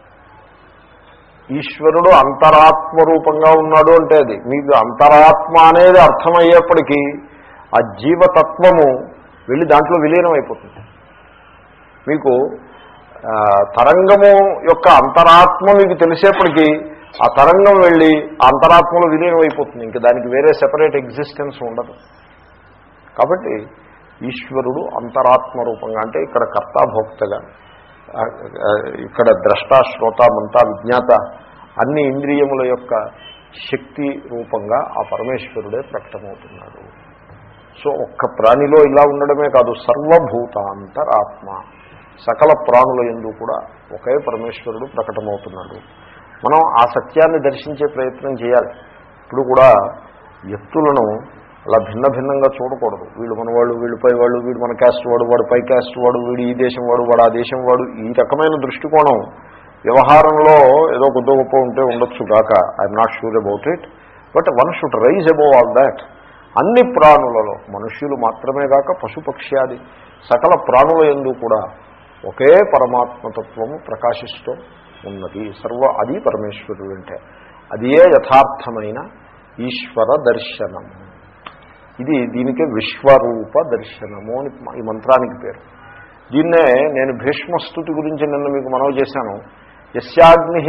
ఈశ్వరుడు అంతరాత్మ రూపంగా ఉన్నాడు అంటే అది మీకు అంతరాత్మ అనేది అర్థమయ్యేప్పటికీ ఆ జీవతత్వము వెళ్ళి దాంట్లో విలీనం అయిపోతుంది మీకు ఆ, తరంగము యొక్క అంతరాత్మ మీకు తెలిసేప్పటికీ ఆ తరంగం వెళ్ళి ఆ అంతరాత్మలో విలీనం అయిపోతుంది ఇంకా దానికి వేరే సెపరేట్ ఎగ్జిస్టెన్స్ ఉండదు కాబట్టి ఈశ్వరుడు అంతరాత్మ రూపంగా అంటే ఇక్కడ కర్తాభోక్తగా ఆ, ఆ, ఇక్కడ ద్రష్ట శ్రోత మంత విజ్ఞాత అన్ని ఇంద్రియముల యొక్క శక్తి రూపంగా ఆ పరమేశ్వరుడే ప్రకటమవుతున్నాడు సో ఒక్క ప్రాణిలో ఇలా ఉండడమే కాదు సర్వభూతాంతరాత్మ సకల ప్రాణుల ఎందు కూడా ఒకే పరమేశ్వరుడు ప్రకటమవుతున్నాడు మనం ఆ సత్యాన్ని దర్శించే ప్రయత్నం చేయాలి ఇప్పుడు కూడా వ్యక్తులను అలా భిన్న భిన్నంగా చూడకూడదు వీళ్ళు మన వాళ్ళు వీళ్ళు పై వాళ్ళు వీడు మన క్యాస్ట్ వాడు వాడు పై క్యాస్ట్ వాడు వీడు ఈ దేశం వాడు వాడు ఆ దేశం వాడు ఈ రకమైన దృష్టికోణం వ్యవహారంలో ఏదో కొద్ది గొప్ప ఉంటే ఉండొచ్చు కాక I'm not sure about it but one should rise above all that అన్ని ప్రాణులలో మనుష్యులు మాత్రమే కాక పశుపక్ష్యాది సకల ప్రాణుల ఎందు కూడా ఒకే పరమాత్మతత్వము ప్రకాశిస్తూ ఉన్నది సర్వ అది పరమేశ్వరుడు అంటే అదియే యథార్థమైన ఈశ్వర దర్శనము ఇది దీనికే విశ్వరూప దర్శనము అని ఈ మంత్రానికి పేరు దీన్నే నేను భీష్మస్థుతి గురించి నిన్న మీకు మనవి చేశాను యస్యాగ్ని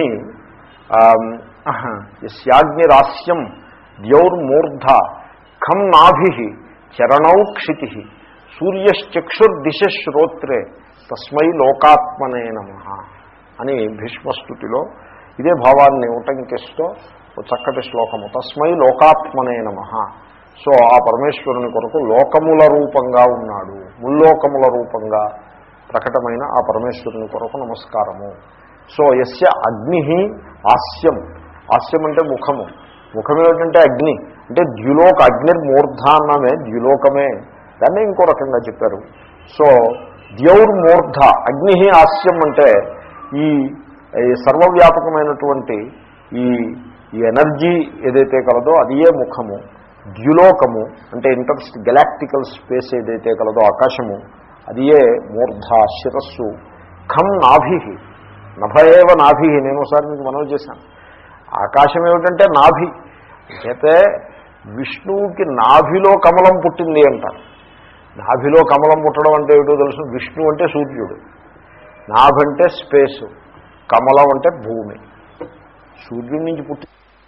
యస్యాగ్నిరాస్యం ద్యౌర్మూర్ధ ఖం నాభి చరణౌ క్షితి సూర్యశ్చక్షుర్దిశ శ్రోత్రే తస్మై లోకాత్మనే నమ అని భీష్మస్థుతిలో ఇదే భావాన్ని ఉటంకిస్తూ ఒక చక్కటి శ్లోకము తస్మై లోకాత్మనే నమ సో ఆ పరమేశ్వరుని కొరకు లోకముల రూపంగా ఉన్నాడు ముల్లోకముల రూపంగా ప్రకటమైన ఆ పరమేశ్వరుని కొరకు నమస్కారము సో యస్య అగ్ని ఆస్యం ఆస్యం అంటే ముఖము ముఖం ఏమిటంటే అగ్ని అంటే ద్యులోక అగ్నిర్మూర్ధ అన్నమే ద్యులోకమే దాన్ని ఇంకో రకంగా చెప్పారు సో ద్యౌర్మూర్ధ అగ్ని ఆస్యం అంటే ఈ ఈ సర్వవ్యాపకమైనటువంటి ఈ ఈ ఎనర్జీ ఏదైతే కలదో అదియే ముఖము ద్యులోకము అంటే ఇంటర్స్ట్ గెలాక్టికల్ స్పేస్ ఏదైతే కలదో ఆకాశము అదియే మూర్ధ శిరస్సు ఖం నాభి నభయేవ నాభి నేను ఒకసారి మీకు మనవి చేశాను ఆకాశం ఏమిటంటే నాభి అయితే విష్ణువుకి నాభిలో కమలం పుట్టింది అంటారు నాభిలో కమలం పుట్టడం అంటే ఏమిటో తెలుసు విష్ణు అంటే సూర్యుడు నాభంటే స్పేసు కమలం అంటే భూమి సూర్యుడి నుంచి పుట్టి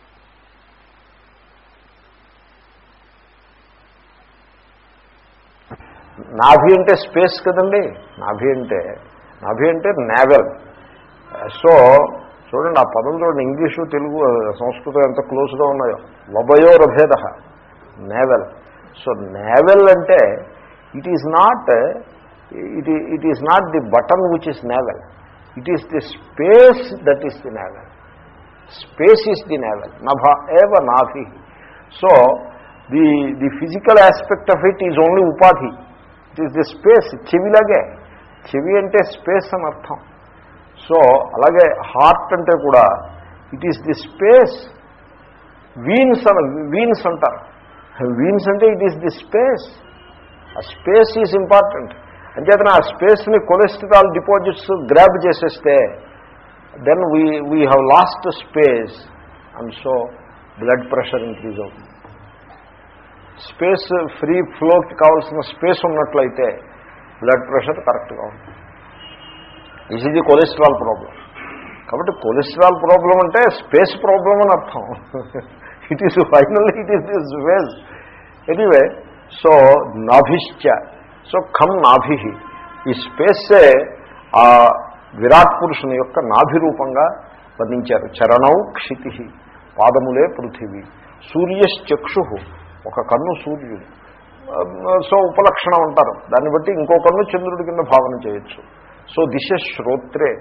నాభి అంటే స్పేస్ కదండి నాభి అంటే నాభి అంటే నేవెల్ సో చూడండి ఆ పదం చూడండి ఇంగ్లీషు తెలుగు సంస్కృతం ఎంత క్లోజ్గా ఉన్నాయో వభయోరభేద నేవెల్ సో నేవెల్ అంటే it is not it it is not the button which is navel it is the space that is the navel space is the navel నభ ఏవ నాభి so the the physical aspect of it is only ఉపాధి it is the space చెవిలాగే చెవి అంటే space అని అర్థం so అలాగే హార్ట్ అంటే కూడా it is the space veins అని వీన్స్ అంటారు వీన్స్ అంటే ఇట్ ఈస్ ది స్పేస్ ఆ స్పేస్ ఈజ్ ఇంపార్టెంట్ అంచేతన ఆ స్పేస్ని కొలెస్ట్రాల్ డిపాజిట్స్ గ్రాబ్ చేసేస్తే then we we have lost space and so blood pressure increase అవుతుంది స్పేస్ ఫ్రీ ఫ్లోకి కావాల్సిన స్పేస్ ఉన్నట్లయితే బ్లడ్ ప్రెషర్ కరెక్ట్గా ఉంటుంది దిస్ ఇది కొలెస్ట్రాల్ ప్రాబ్లం కాబట్టి కొలెస్ట్రాల్ ప్రాబ్లం అంటే స్పేస్ ప్రాబ్లం అని అర్థం it is finally it is this veg anyway so నాభిశ్చ సో ఖమ్ నాభి ఈ స్పేసే ఆ విరాట్ పురుషుని యొక్క నాభి రూపంగా వర్ణించారు చరణౌ క్షితి పాదములే పృథివీ సూర్యశ్చక్షు ఒక కన్ను సూర్యుడు సో ఉపలక్షణం అంటారు దాన్ని బట్టి ఇంకో కన్ను చంద్రుడి కింద భావన చేయొచ్చు సో దిశ శ్రోత్రే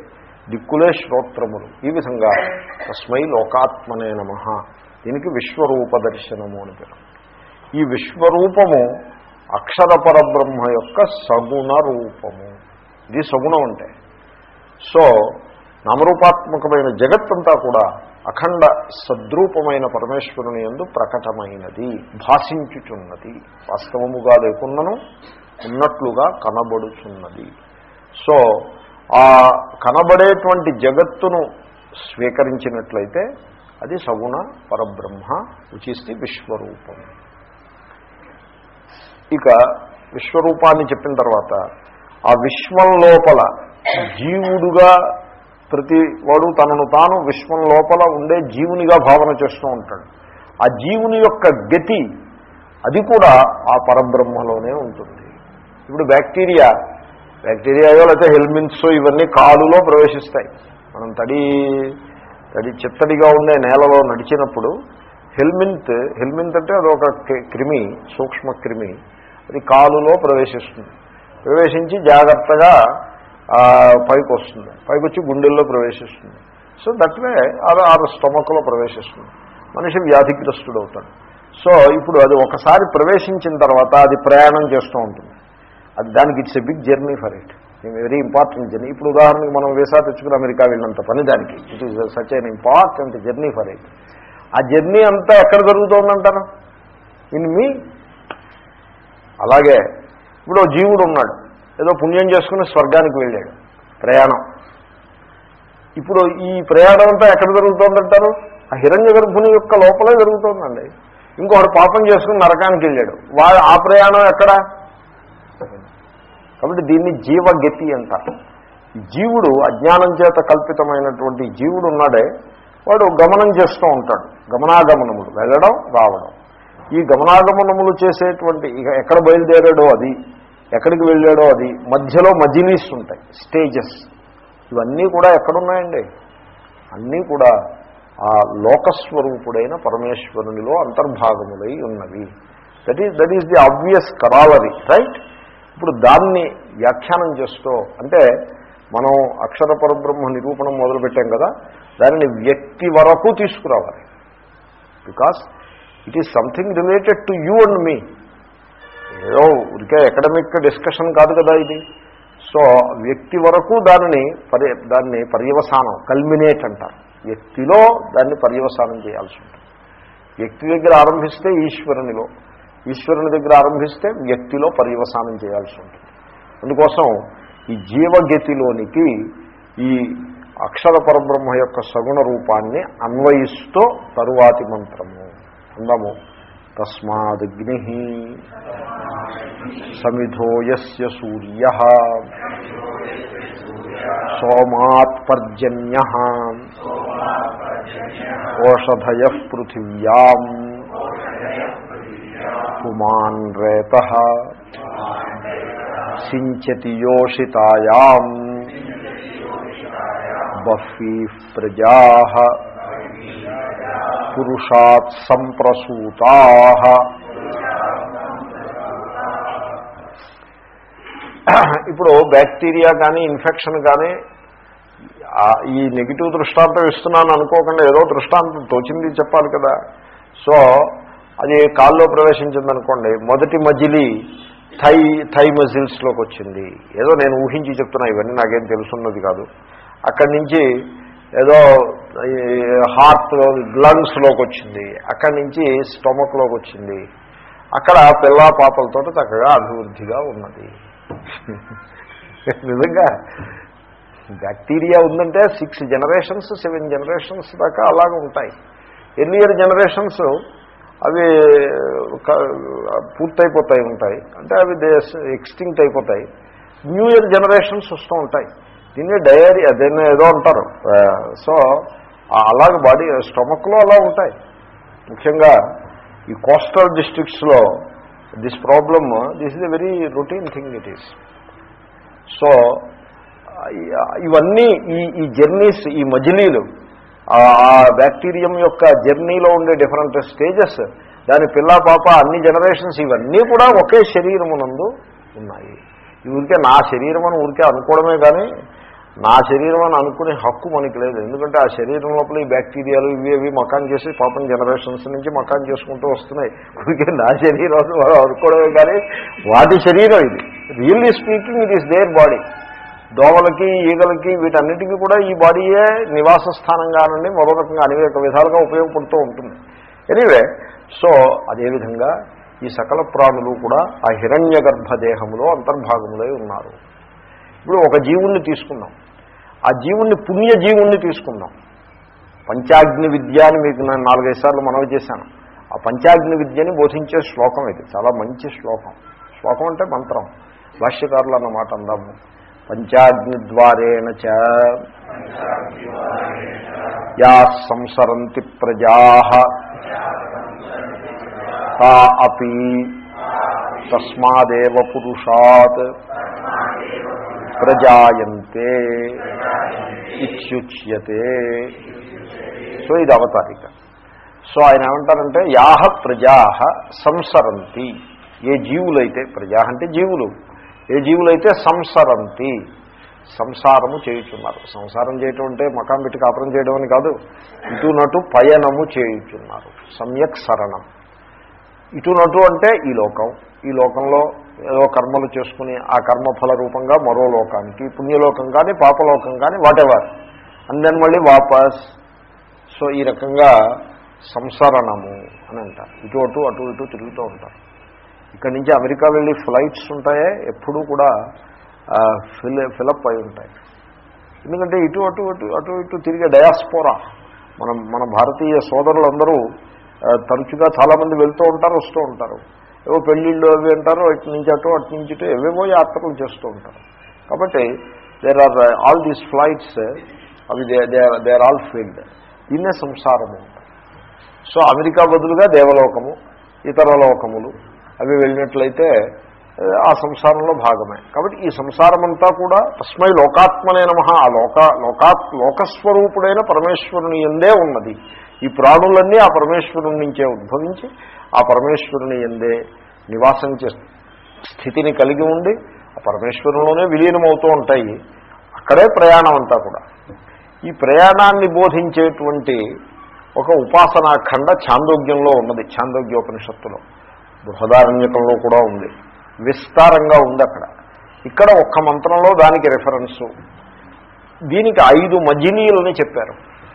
దిక్కులే శ్రోత్రములు ఈ విధంగా తస్మై లోకాత్మనే నమ దీనికి విశ్వరూప దర్శనము అని పేరు ఈ విశ్వరూపము అక్షర పరబ్రహ్మ యొక్క సగుణ రూపము ఇది సగుణం అంటే సో నామరూపాత్మకమైన జగత్తంతా కూడా అఖండ సద్రూపమైన పరమేశ్వరుని ఎందు ప్రకటమైనది భాషించుచున్నది వాస్తవముగా లేకున్నను ఉన్నట్లుగా కనబడుచున్నది సో ఆ కనబడేటువంటి జగత్తును స్వీకరించినట్లయితే అది సగుణ పరబ్రహ్మ ఉచిస్తి విశ్వరూపం ఇక విశ్వరూపాన్ని చెప్పిన తర్వాత ఆ విశ్వం లోపల జీవుడుగా ప్రతి వాడు తనను తాను విశ్వం లోపల ఉండే జీవునిగా భావన చేస్తూ ఉంటాడు ఆ జీవుని యొక్క గతి అది కూడా ఆ పరబ్రహ్మలోనే ఉంటుంది ఇప్పుడు బ్యాక్టీరియా బ్యాక్టీరియాయో లేకపోతే హెల్మిన్స్ ఇవన్నీ కాలులో ప్రవేశిస్తాయి మనం తడి తడి చిత్తడిగా ఉండే నేలలో నడిచినప్పుడు హెల్మింత్ హెల్మింత్ అంటే అదొక క్రిమి సూక్ష్మ క్రిమి అది కాలులో ప్రవేశిస్తుంది ప్రవేశించి జాగ్రత్తగా పైకి వస్తుంది పైకి వచ్చి గుండెల్లో ప్రవేశిస్తుంది సో దట్వే అది ఆ స్టమక్లో ప్రవేశిస్తుంది మనిషి వ్యాధిగ్రస్తుడు అవుతాడు సో ఇప్పుడు అది ఒకసారి ప్రవేశించిన తర్వాత అది ప్రయాణం చేస్తూ ఉంటుంది అది దానికి it's a big journey for it very important journey ఇప్పుడు ఉదాహరణకి మనం వీసా తెచ్చుకుని అమెరికా వెళ్ళినంత పని దానికి it is such an important journey for it ఆ జర్నీ అంతా ఎక్కడ జరుగుతోందంటారు ఇన్ మీ అలాగే ఇప్పుడు జీవుడు ఉన్నాడు ఏదో పుణ్యం చేసుకుని స్వర్గానికి వెళ్ళాడు ప్రయాణం ఇప్పుడు ఈ ప్రయాణం అంతా ఎక్కడ జరుగుతోందంటారు ఆ హిరణ్య గర్భుని యొక్క లోపలే జరుగుతోందండి ఇంకొకటి పాపం చేసుకుని నరకానికి వెళ్ళాడు వాడు ఆ ప్రయాణం ఎక్కడ కాబట్టి దీన్ని జీవగతి అంటారు జీవుడు అజ్ఞానం చేత కల్పితమైనటువంటి జీవుడు ఉన్నాడే వాడు గమనం చేస్తూ ఉంటాడు గమనాగమనములు వెళ్ళడం రావడం ఈ గమనాగమనములు చేసేటువంటి ఇక ఎక్కడ బయలుదేరాడో అది ఎక్కడికి వెళ్ళాడో అది మధ్యలో మజిలీస్ ఉంటాయి స్టేజెస్ ఇవన్నీ కూడా ఎక్కడున్నాయండి అన్నీ కూడా ఆ లోకస్వరూపుడైన పరమేశ్వరునిలో అంతర్భాగములై ఉన్నవి that is that is the obvious corollary right ఇప్పుడు దాన్ని వ్యాఖ్యానం చేస్తూ అంటే మనం అక్షర పరబ్రహ్మ నిరూపణం మొదలుపెట్టాం కదా దానిని వ్యక్తి వరకు తీసుకురావాలి because it is something related to you and me ఏదో ఉరికే అకాడమిక్ డిస్కషన్ కాదు కదా ఇది సో వ్యక్తి వరకు దానిని పరి దాన్ని పర్యవసానం కల్మినేట్ అంటారు వ్యక్తిలో దాన్ని పర్యవసానం చేయాల్సి ఉంటుంది వ్యక్తి దగ్గర ఆరంభిస్తే ఈశ్వరునిలో ఈశ్వరుని దగ్గర ఆరంభిస్తే వ్యక్తిలో పర్యవసానం చేయాల్సి ఉంటుంది అందుకోసం ఈ జీవగతిలోనికి ఈ అక్షర పరబ్రహ్మ యొక్క సగుణ రూపాన్ని అన్వయిస్తూ తరువాతి మంత్రము అందాము తస్మాదగ్ని సమిధోయస్య సూర్య సోమాత్ పర్జన్య ఓషధయ పృథివ్యాం పుమాన్ రేత సించతి యోషితాయాం బఫీ ప్రజా పురుషాత్ సంప్రసూతా ఇప్పుడు బ్యాక్టీరియా కానీ ఇన్ఫెక్షన్ కానీ ఈ నెగిటివ్ దృష్టాంతం ఇస్తున్నాను అనుకోకుండా ఏదో దృష్టాంతం తోచింది చెప్పాలి కదా సో అది కాల్లో ప్రవేశించిందనుకోండి మొదటి మజిలీ థై థై మజిల్స్లోకి వచ్చింది ఏదో నేను ఊహించి చెప్తున్నా ఇవన్నీ నాకేం తెలుసున్నది కాదు అక్కడి నుంచి ఏదో హార్ట్లో లంగ్స్లోకి వచ్చింది అక్కడి నుంచి స్టొమక్లోకి వచ్చింది అక్కడ పిల్ల పాపలతో చక్కగా అభివృద్ధిగా ఉన్నది నిజంగా బ్యాక్టీరియా ఉందంటే సిక్స్ జనరేషన్స్ సెవెన్ జనరేషన్స్ దాకా అలాగ ఉంటాయి ఎర్లియర్ జనరేషన్స్ అవి పూర్తయిపోతాయి ఉంటాయి అంటే అవి ఎక్స్టింక్ట్ అయిపోతాయి న్యూ ఇయర్ జనరేషన్స్ వస్తూ ఉంటాయి దీన్ని డయరీ అదేనా ఏదో అంటారు సో అలాగ బాడీ స్టమక్లో అలా ఉంటాయి ముఖ్యంగా ఈ కోస్టల్ డిస్ట్రిక్ట్స్లో this problem this is a very routine thing it is so ఇవన్నీ ఈ ఈ జర్నీస్ ఈ మజిలీలు ఆ బ్యాక్టీరియం యొక్క జర్నీలో ఉండే డిఫరెంట్ స్టేజెస్ దాని పిల్ల పాప అన్ని జనరేషన్స్ ఇవన్నీ కూడా ఒకే శరీరమునందు ఉన్నాయి ఈ ఊరికే నా శరీరం అని ఊరికే అనుకోవడమే కానీ నా శరీరం అని అనుకునే హక్కు మనకి లేదు ఎందుకంటే ఆ శరీరం లోపల ఈ బ్యాక్టీరియాలు ఇవి ఇవి మకాన్ చేసి పాపం జనరేషన్స్ నుంచి మకాన్ చేసుకుంటూ వస్తున్నాయి అందుకే నా శరీరం వాడు అనుకోవడమే కానీ వాటి శరీరం ఇది really speaking it is their body దోమలకి ఈగలకి వీటన్నిటికీ కూడా ఈ బాడీయే నివాస స్థానంగా నుండి మరో రకంగా అనేక విధాలుగా ఉపయోగపడుతూ ఉంటుంది ఎనీవే సో అదేవిధంగా ఈ సకల ప్రాణులు కూడా ఆ హిరణ్య గర్భదేహంలో అంతర్భాగములై ఉన్నారు ఇప్పుడు ఒక జీవుణ్ణి తీసుకున్నాం ఆ జీవుణ్ణి పుణ్య జీవుణ్ణి తీసుకుందాం పంచాగ్ని విద్య అని మీకు నేను నాలుగైదు సార్లు మనవి చేశాను ఆ పంచాగ్ని విద్యని బోధించే శ్లోకం ఇది చాలా మంచి శ్లోకం శ్లోకం అంటే మంత్రం భాష్యకారులు అన్న మాట అందాము పంచాగ్ని ద్వారేణ చ యా సంసరంతి ప్రజా తా అపి తస్మాదేవ పురుషాత్ ప్రజాయంతే ఇత్యుచ్యతే సో ఇది అవతారిక సో ఆయన ఏమంటారంటే యాహ ప్రజా సంసరంతి ఏ జీవులైతే ప్రజా అంటే జీవులు ఏ జీవులైతే సంసరంతి సంసారము చేయుచున్నారు సంసారం చేయటం అంటే మకాం పెట్టి కాపురం చేయడం అని కాదు ఇటునటు పయనము చేయుచున్నారు సమ్యక్ సరణం ఇటునటు అంటే ఈ లోకం ఈ లోకంలో ఏదో కర్మలు చేసుకుని ఆ కర్మఫల రూపంగా మరో లోకానికి పుణ్యలోకం కానీ పాపలోకం కానీ వాటెవర్ అండ్ దెన్ మళ్ళీ వాపస్ సో ఈ రకంగా సంసరణము అని అంటారు ఇటు అటు అటు ఇటు తిరుగుతూ ఉంటారు ఇక్కడి నుంచి అమెరికా వెళ్ళి ఫ్లైట్స్ ఉంటాయే ఎప్పుడూ కూడా ఫిల్ ఫిలప్ అయి ఉంటాయి ఎందుకంటే ఇటు అటు అటు అటు ఇటు తిరిగే డయాస్పోరా మనం మన భారతీయ సోదరులందరూ ఆ, తరచుగా చాలామంది వెళ్తూ ఉంటారు వస్తూ ఉంటారు ఏవో పెళ్ళిళ్ళు అవి అంటారు ఇటు నుంచి అటు అటు నుంచి ఇటు ఏవేవో యాత్రలు చేస్తూ ఉంటారు కాబట్టి there are all these flights అవి they they are all field దీన్నే సంసారము అంటారు. సో అమెరికా బదులుగా దేవలోకము ఇతర లోకములు అవి వెళ్ళినట్లయితే ఆ, ఆ సంసారంలో భాగమే కాబట్టి ఈ సంసారం అంతా కూడా తస్మై లోకాత్మనే నమ ఆ లోక లోకాత్ లోకస్వరూపుడైన పరమేశ్వరుని ఎందే ఉన్నది ఈ ప్రాణులన్నీ ఆ పరమేశ్వరుని నుంచే ఉద్భవించి ఆ పరమేశ్వరుని ఎందే నివాసం చే స్థితిని కలిగి ఉండి ఆ పరమేశ్వరంలోనే విలీనమవుతూ ఉంటాయి అక్కడే ప్రయాణం అంతా కూడా ఈ ప్రయాణాన్ని బోధించేటువంటి ఒక ఉపాసనా ఖండ ఛాందోగ్యంలో ఉన్నది ఛాందోగ్యోపనిషత్తులో బృహదారణ్యకంలో కూడా ఉంది విస్తారంగా ఉంది అక్కడ ఇక్కడ ఒక్క మంత్రంలో దానికి రెఫరెన్సు దీనికి ఐదు మజినీలని చెప్పారు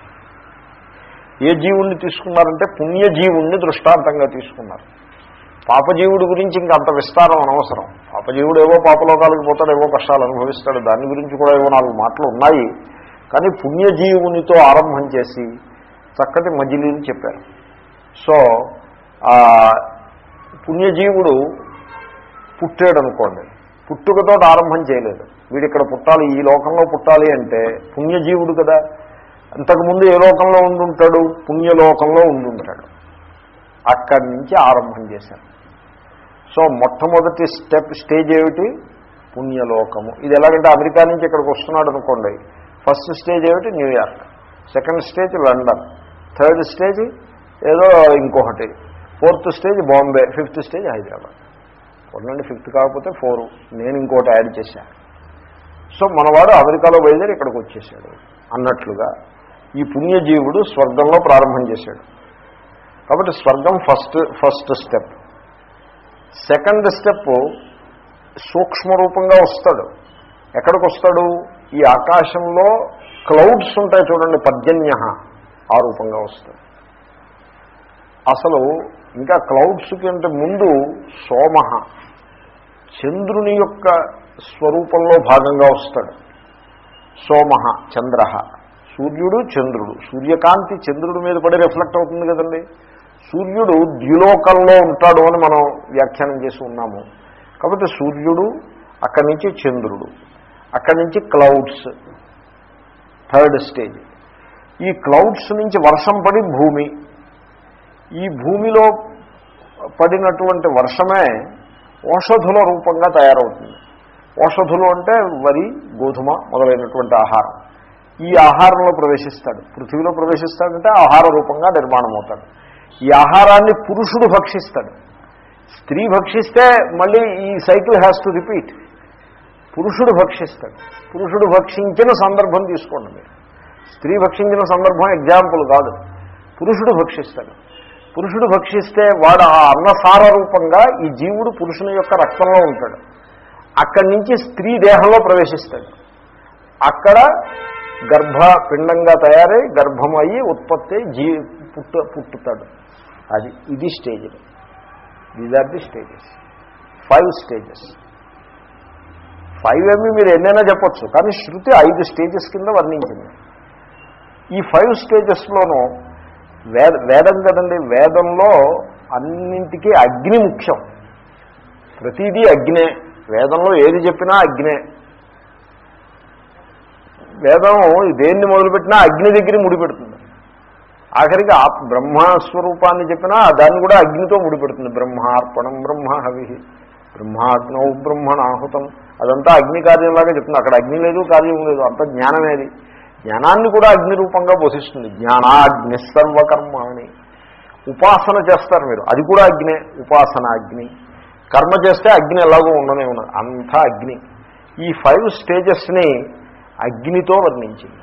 ఏ జీవుణ్ణి తీసుకున్నారంటే పుణ్యజీవుణ్ణి దృష్టాంతంగా తీసుకున్నారు పాపజీవుడి గురించి ఇంకా అంత విస్తారం అనవసరం పాపజీవుడు ఏవో పాపలోకాలకు పోతాడు ఏవో కష్టాలు అనుభవిస్తాడు దాని గురించి కూడా ఏవో నాలుగు మాటలు ఉన్నాయి కానీ పుణ్యజీవునితో ఆరంభం చేసి చక్కటి మజిలీని చెప్పారు సో ఆ పుణ్యజీవుడు పుట్టాడు అనుకోండి పుట్టుకతో ఆరంభం చేయలేదు వీడు ఇక్కడ పుట్టాలి ఈ లోకంలో పుట్టాలి అంటే పుణ్యజీవుడు కదా అంతకుముందు ఏ లోకంలో ఉండుంటాడు పుణ్యలోకంలో ఉండుంటాడు అక్కడి నుంచి ఆరంభం చేశారు సో మొట్టమొదటి స్టెప్ స్టేజ్ ఏమిటి పుణ్యలోకము ఇది ఎలాగంటే అమెరికా నుంచి ఇక్కడికి వస్తున్నాడు అనుకోండి ఫస్ట్ స్టేజ్ ఏమిటి New York second stage London third stage ఏదో ఇంకొకటి fourth stage Bombay fifth stage Hyderabad ఉండండి ఫిఫ్త్ కాకపోతే ఫోర్ నేను ఇంకోటి యాడ్ చేశాను సో మనవాడు అమెరికాలో బయలుదేరి ఇక్కడికి వచ్చేసాడు అన్నట్లుగా ఈ పుణ్యజీవుడు స్వర్గంలో ప్రారంభం చేశాడు కాబట్టి స్వర్గం first first step second step సూక్ష్మ రూపంగా వస్తాడు ఎక్కడికి వస్తాడు ఈ ఆకాశంలో క్లౌడ్స్ ఉంటాయి చూడండి పర్జన్య ఆ రూపంగా వస్తాడు అసలు ఇంకా క్లౌడ్స్ కంటే ముందు సోమ చంద్రుని యొక్క స్వరూపంలో భాగంగా వస్తాడు సోమ చంద్ర సూర్యుడు చంద్రుడు సూర్యకాంతి చంద్రుడి మీద పడి రిఫ్లెక్ట్ అవుతుంది కదండి సూర్యుడు ద్యులోకంలో ఉంటాడు అని మనం వ్యాఖ్యానం చేసి ఉన్నాము కాబట్టి సూర్యుడు అక్కడి నుంచి చంద్రుడు అక్కడి నుంచి క్లౌడ్స్ థర్డ్ స్టేజ్ ఈ క్లౌడ్స్ నుంచి వర్షం పడి భూమి ఈ భూమిలో పడినటువంటి వర్షమే ఓషధుల రూపంగా తయారవుతుంది ఓషధులు అంటే వరి గోధుమ మొదలైనటువంటి ఆహారం ఈ ఆహారంలో ప్రవేశిస్తాడు పృథివీలో ప్రవేశిస్తాడంటే ఆహార రూపంగా నిర్మాణం అవుతాడు ఈ ఆహారాన్ని పురుషుడు భక్షిస్తాడు స్త్రీ భక్షిస్తే మళ్ళీ ఈ సైకిల్ హ్యాస్ టు రిపీట్ పురుషుడు భక్షిస్తాడు పురుషుడు భక్షించిన సందర్భం తీసుకోండి మీరు స్త్రీ భక్షించిన సందర్భం ఎగ్జాంపుల్ కాదు పురుషుడు భక్షిస్తాడు పురుషుడు భక్షిస్తే వాడు ఆ అన్నసార రూపంగా ఈ జీవుడు పురుషుని యొక్క రక్తంలో ఉంటాడు అక్కడి నుంచి స్త్రీ దేహంలో ప్రవేశిస్తాడు అక్కడ గర్భ పిండంగా తయారై గర్భం అయ్యి ఉత్పత్తి అయి జీ పుట్టు పుట్టుతాడు అది ఇది stage these are the stages five stages five ఏమి మీరు ఎన్నైనా చెప్పొచ్చు కానీ శృతి ఐదు స్టేజెస్ కింద వర్ణించింది ఈ ఫైవ్ స్టేజెస్లోనూ వేద వేదం కదండి వేదంలో అన్నింటికీ అగ్ని ముఖ్యం ప్రతిదీ అగ్నే వేదంలో ఏది చెప్పినా అగ్నే వేదం దేన్ని మొదలుపెట్టినా అగ్ని దగ్గర ముడిపెడుతుంది ఆఖరికి ఆ బ్రహ్మస్వరూపాన్ని చెప్పినా దాన్ని కూడా అగ్నితో ముడిపెడుతుంది బ్రహ్మార్పణం బ్రహ్మ హవి బ్రహ్మాగ్నౌ బ్రహ్మణాహుతం అదంతా అగ్ని కార్యంలాగా చెప్తుంది అక్కడ అగ్ని లేదు కార్యం లేదు అంత జ్ఞానమేది జ్ఞానాన్ని కూడా అగ్ని రూపంగా పోషిస్తుంది జ్ఞానాగ్ని సర్వకర్మాణి ఉపాసన చేస్తారు మీరు అది కూడా అగ్నే ఉపాసన అగ్ని కర్మ చేస్తే అగ్ని ఎలాగో ఉండనే ఉన్నది అంతా అగ్ని ఈ ఫైవ్ స్టేజెస్ని అగ్నితో వర్ణించింది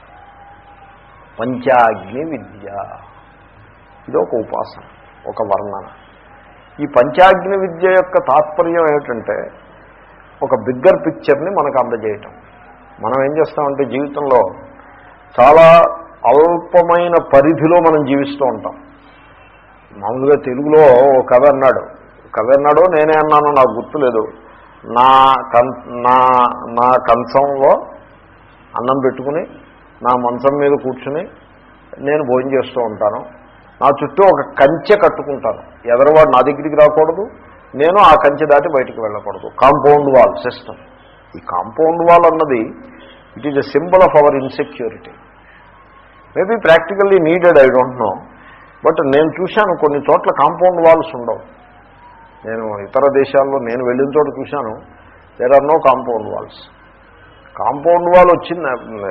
పంచాగ్ని విద్య ఇది ఒక ఉపాసన ఒక వర్ణన ఈ పంచాగ్ని విద్య యొక్క తాత్పర్యం ఏమిటంటే ఒక బిగ్గర్ పిక్చర్ని మనకు అందజేయటం మనం ఏం చేస్తామంటే జీవితంలో చాలా అల్పమైన పరిధిలో మనం జీవిస్తూ ఉంటాం మామూలుగా తెలుగులో ఓ కవి అన్నాడు కవి అన్నాడో నేనే అన్నానో నాకు గుర్తులేదు నా కం నా నా కంచంలో అన్నం పెట్టుకుని నా మంచం మీద కూర్చుని నేను భోజనం చేస్తూ ఉంటాను నా చుట్టూ ఒక కంచె కట్టుకుంటాను ఎదరవాడు నా దగ్గరికి రాకూడదు నేను ఆ కంచె దాటి బయటికి వెళ్ళకూడదు కాంపౌండ్ వాల్ సిస్టమ్ ఈ కాంపౌండ్ వాల్ అన్నది it is a symbol of our insecurity maybe practically needed I don't know but నేను చూశాను కొన్ని చోట్ల కాంపౌండ్ వాల్స్ ఉండవు నేను ఇతర దేశాల్లో నేను వెళ్ళిన చోట చూశాను there are no compound walls compound wall వచ్చింది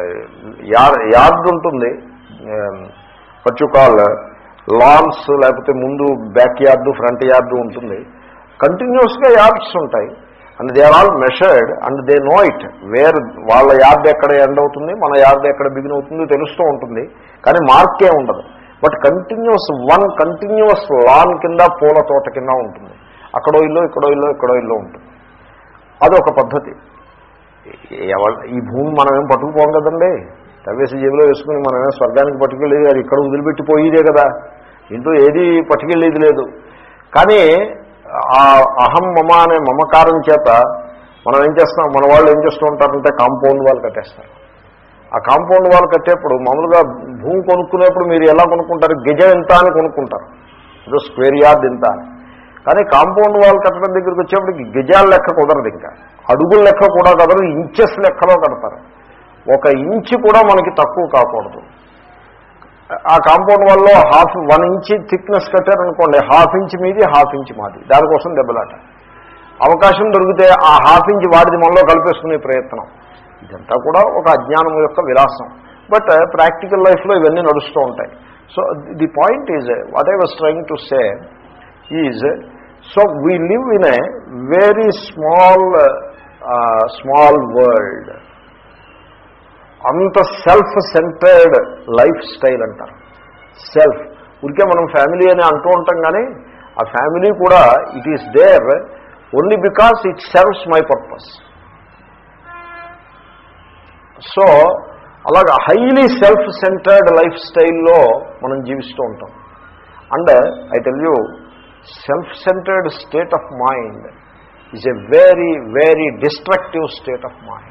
యార్డ్ ఉంటుంది పచ్చుకాల్ లాన్స్ లేకపోతే ముందు బ్యాక్ యార్డు ఫ్రంట్ యార్డు ఉంటుంది కంటిన్యూస్గా యార్డ్స్ ఉంటాయి and they are all measured and they know it where వాళ్ళ యార్డ్ ఎక్కడ ఎండ్ అవుతుంది మన యార్డ్ ఎక్కడ బిగిన్ అవుతుంది తెలుస్తూ ఉంటుంది కానీ మార్కే ఉండదు but continuous one continuous lawn కింద పూల తోట కింద ఉంటుంది అక్కడో ఇల్లు ఇక్కడో ఇల్లు ఇక్కడో ఇల్లు ఉంటుంది అదొక పద్ధతి ఎవరు ఈ భూమి మనమేం పట్టుకుపోం కదండి తవ్వేసి జేబులో వేసుకుని మనమే స్వర్గానికి పట్టుకెళ్ళేది అది ఇక్కడ వదిలిపెట్టిపోయేదే కదా ఇంటూ ఏది పట్టుకెళ్ళేది లేదు కానీ ఆ అహం మమ అనే మమకారం చేత మనం ఏం చేస్తాం మన వాళ్ళు ఏం చేస్తూ ఉంటారంటే కాంపౌండ్ వాళ్ళు కట్టేస్తారు ఆ కాంపౌండ్ వాళ్ళు కట్టేప్పుడు మామూలుగా భూమి కొనుక్కునేప్పుడు మీరు ఎలా కొనుక్కుంటారు గజం ఎంత అని కొనుక్కుంటారు ఏదో స్క్వేర్ యార్డ్ ఎంత అని కానీ కాంపౌండ్ వాల్ కట్టడం దగ్గరికి వచ్చేప్పటికి గజాల లెక్క కుదరదు ఇంకా అడుగుల లెక్క కూడా కదరు ఇంచెస్ లెక్కలో కడతారు ఒక ఇంచు కూడా మనకి తక్కువ కాకూడదు ఆ కాంపౌండ్ వాల్లో హాఫ్ వన్ ఇంచ్ థిక్నెస్ కట్టారనుకోండి హాఫ్ ఇంచ్ మీది హాఫ్ ఇంచ్ మాది దానికోసం దెబ్బలాట అవకాశం దొరికితే ఆ హాఫ్ ఇంచ్ వాడిది మనలో కలిపేసుకునే ప్రయత్నం ఇదంతా కూడా ఒక అజ్ఞానం యొక్క విలాసం బట్ ప్రాక్టికల్ లైఫ్లో ఇవన్నీ నడుస్తూ ఉంటాయి so the point is what I was trying to say is so we live in a very small small world అంత సెల్ఫ్ సెంటర్డ్ లైఫ్ స్టైల్ అంటారు సెల్ఫ్ ఊరికే మనం ఫ్యామిలీ అని అంటూ ఉంటాం కానీ ఆ ఫ్యామిలీ కూడా it is there only because it serves my purpose so అలాగ హైలీ సెల్ఫ్ సెంటర్డ్ లైఫ్ స్టైల్లో మనం జీవిస్తూ ఉంటాం and I tell you self centred state of mind is a very very destructive state of mind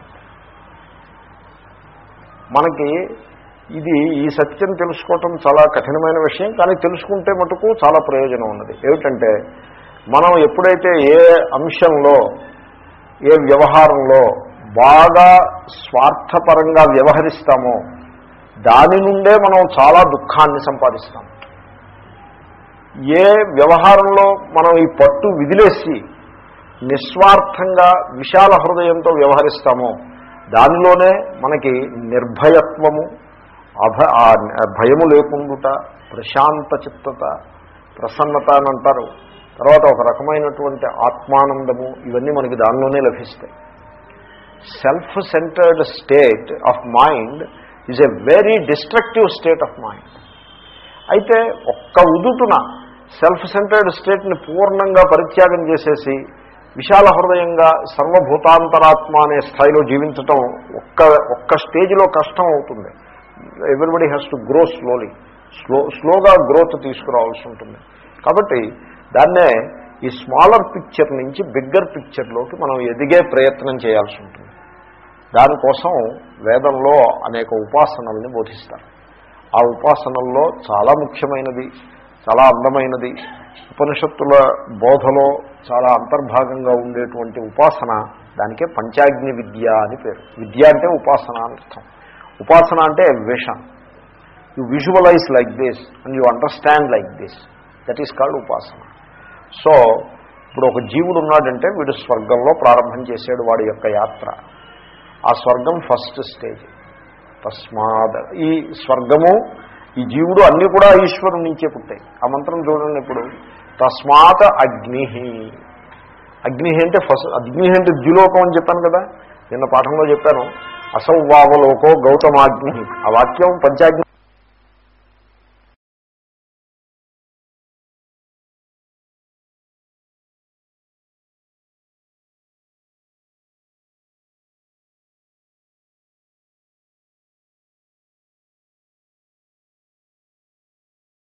మనకి ఇది ఈ సత్యం తెలుసుకోవటం చాలా కఠినమైన విషయం కానీ తెలుసుకుంటే మటుకు చాలా ప్రయోజనం ఉన్నది ఏమిటంటే మనం ఎప్పుడైతే ఏ అంశంలో ఏ వ్యవహారంలో బాగా స్వార్థపరంగా వ్యవహరిస్తామో దాని నుండే మనం చాలా దుఃఖాన్ని సంపాదిస్తాం ఏ వ్యవహారంలో మనం ఈ పట్టు విదిలేసి నిస్వార్థంగా విశాల హృదయంతో వ్యవహరిస్తామో దానిలోనే మనకి నిర్భయత్వము అభ ఆ భయము లేకుండుట ప్రశాంత చిత్తత ప్రసన్నత అని అంటారు తర్వాత ఒక రకమైనటువంటి ఆత్మానందము ఇవన్నీ మనకి దానిలోనే లభిస్తాయి self centred state of mind is a very destructive state of mind అయితే ఒక్క ఉదుటున సెల్ఫ్ సెంటర్డ్ స్టేట్ని పూర్ణంగా పరిత్యాగం చేసేసి విశాల హృదయంగా సర్వభూతాంతరాత్మ అనే స్థాయిలో జీవించటం ఒక్క ఒక్క స్టేజ్లో కష్టం అవుతుంది everybody has to grow slowly slow స్లోగా గ్రోత్ తీసుకురావాల్సి ఉంటుంది కాబట్టి దాన్నే ఈ స్మాలర్ పిక్చర్ నుంచి బిగ్గర్ పిక్చర్లోకి మనం ఎదిగే ప్రయత్నం చేయాల్సి ఉంటుంది దానికోసం వేదంలో అనేక ఉపాసనల్ని బోధిస్తారు ఆ ఉపాసనల్లో చాలా ముఖ్యమైనది చాలా అందమైనది ఉపనిషత్తుల బోధలో చాలా అంతర్భాగంగా ఉండేటువంటి ఉపాసన దానికే పంచాగ్ని విద్య అని పేరు విద్య అంటే ఉపాసన అని అర్థం ఉపాసన అంటే vision you visualize like this and you understand like this that is called ఉపాసన సో ఇప్పుడు ఒక జీవుడు ఉన్నాడంటే వీడు స్వర్గంలో ప్రారంభం చేసాడు వాడి యొక్క యాత్ర ఆ స్వర్గం ఫస్ట్ స్టేజ్ తస్మాత్ ఈ స్వర్గము ఈ జీవుడు అన్నీ కూడా ఈశ్వరు నుంచే పుట్టాయి ఆ మంత్రం చూడండి ఇప్పుడు తస్మాత్ అగ్ని అగ్ని అంటే ఫస్ట్ అగ్ని అంటే ద్యులోకం అని చెప్పాను కదా నిన్న పాఠంలో చెప్పాను అసౌవావలోకో గౌతమాగ్ని ఆ వాక్యం పంచాగ్ని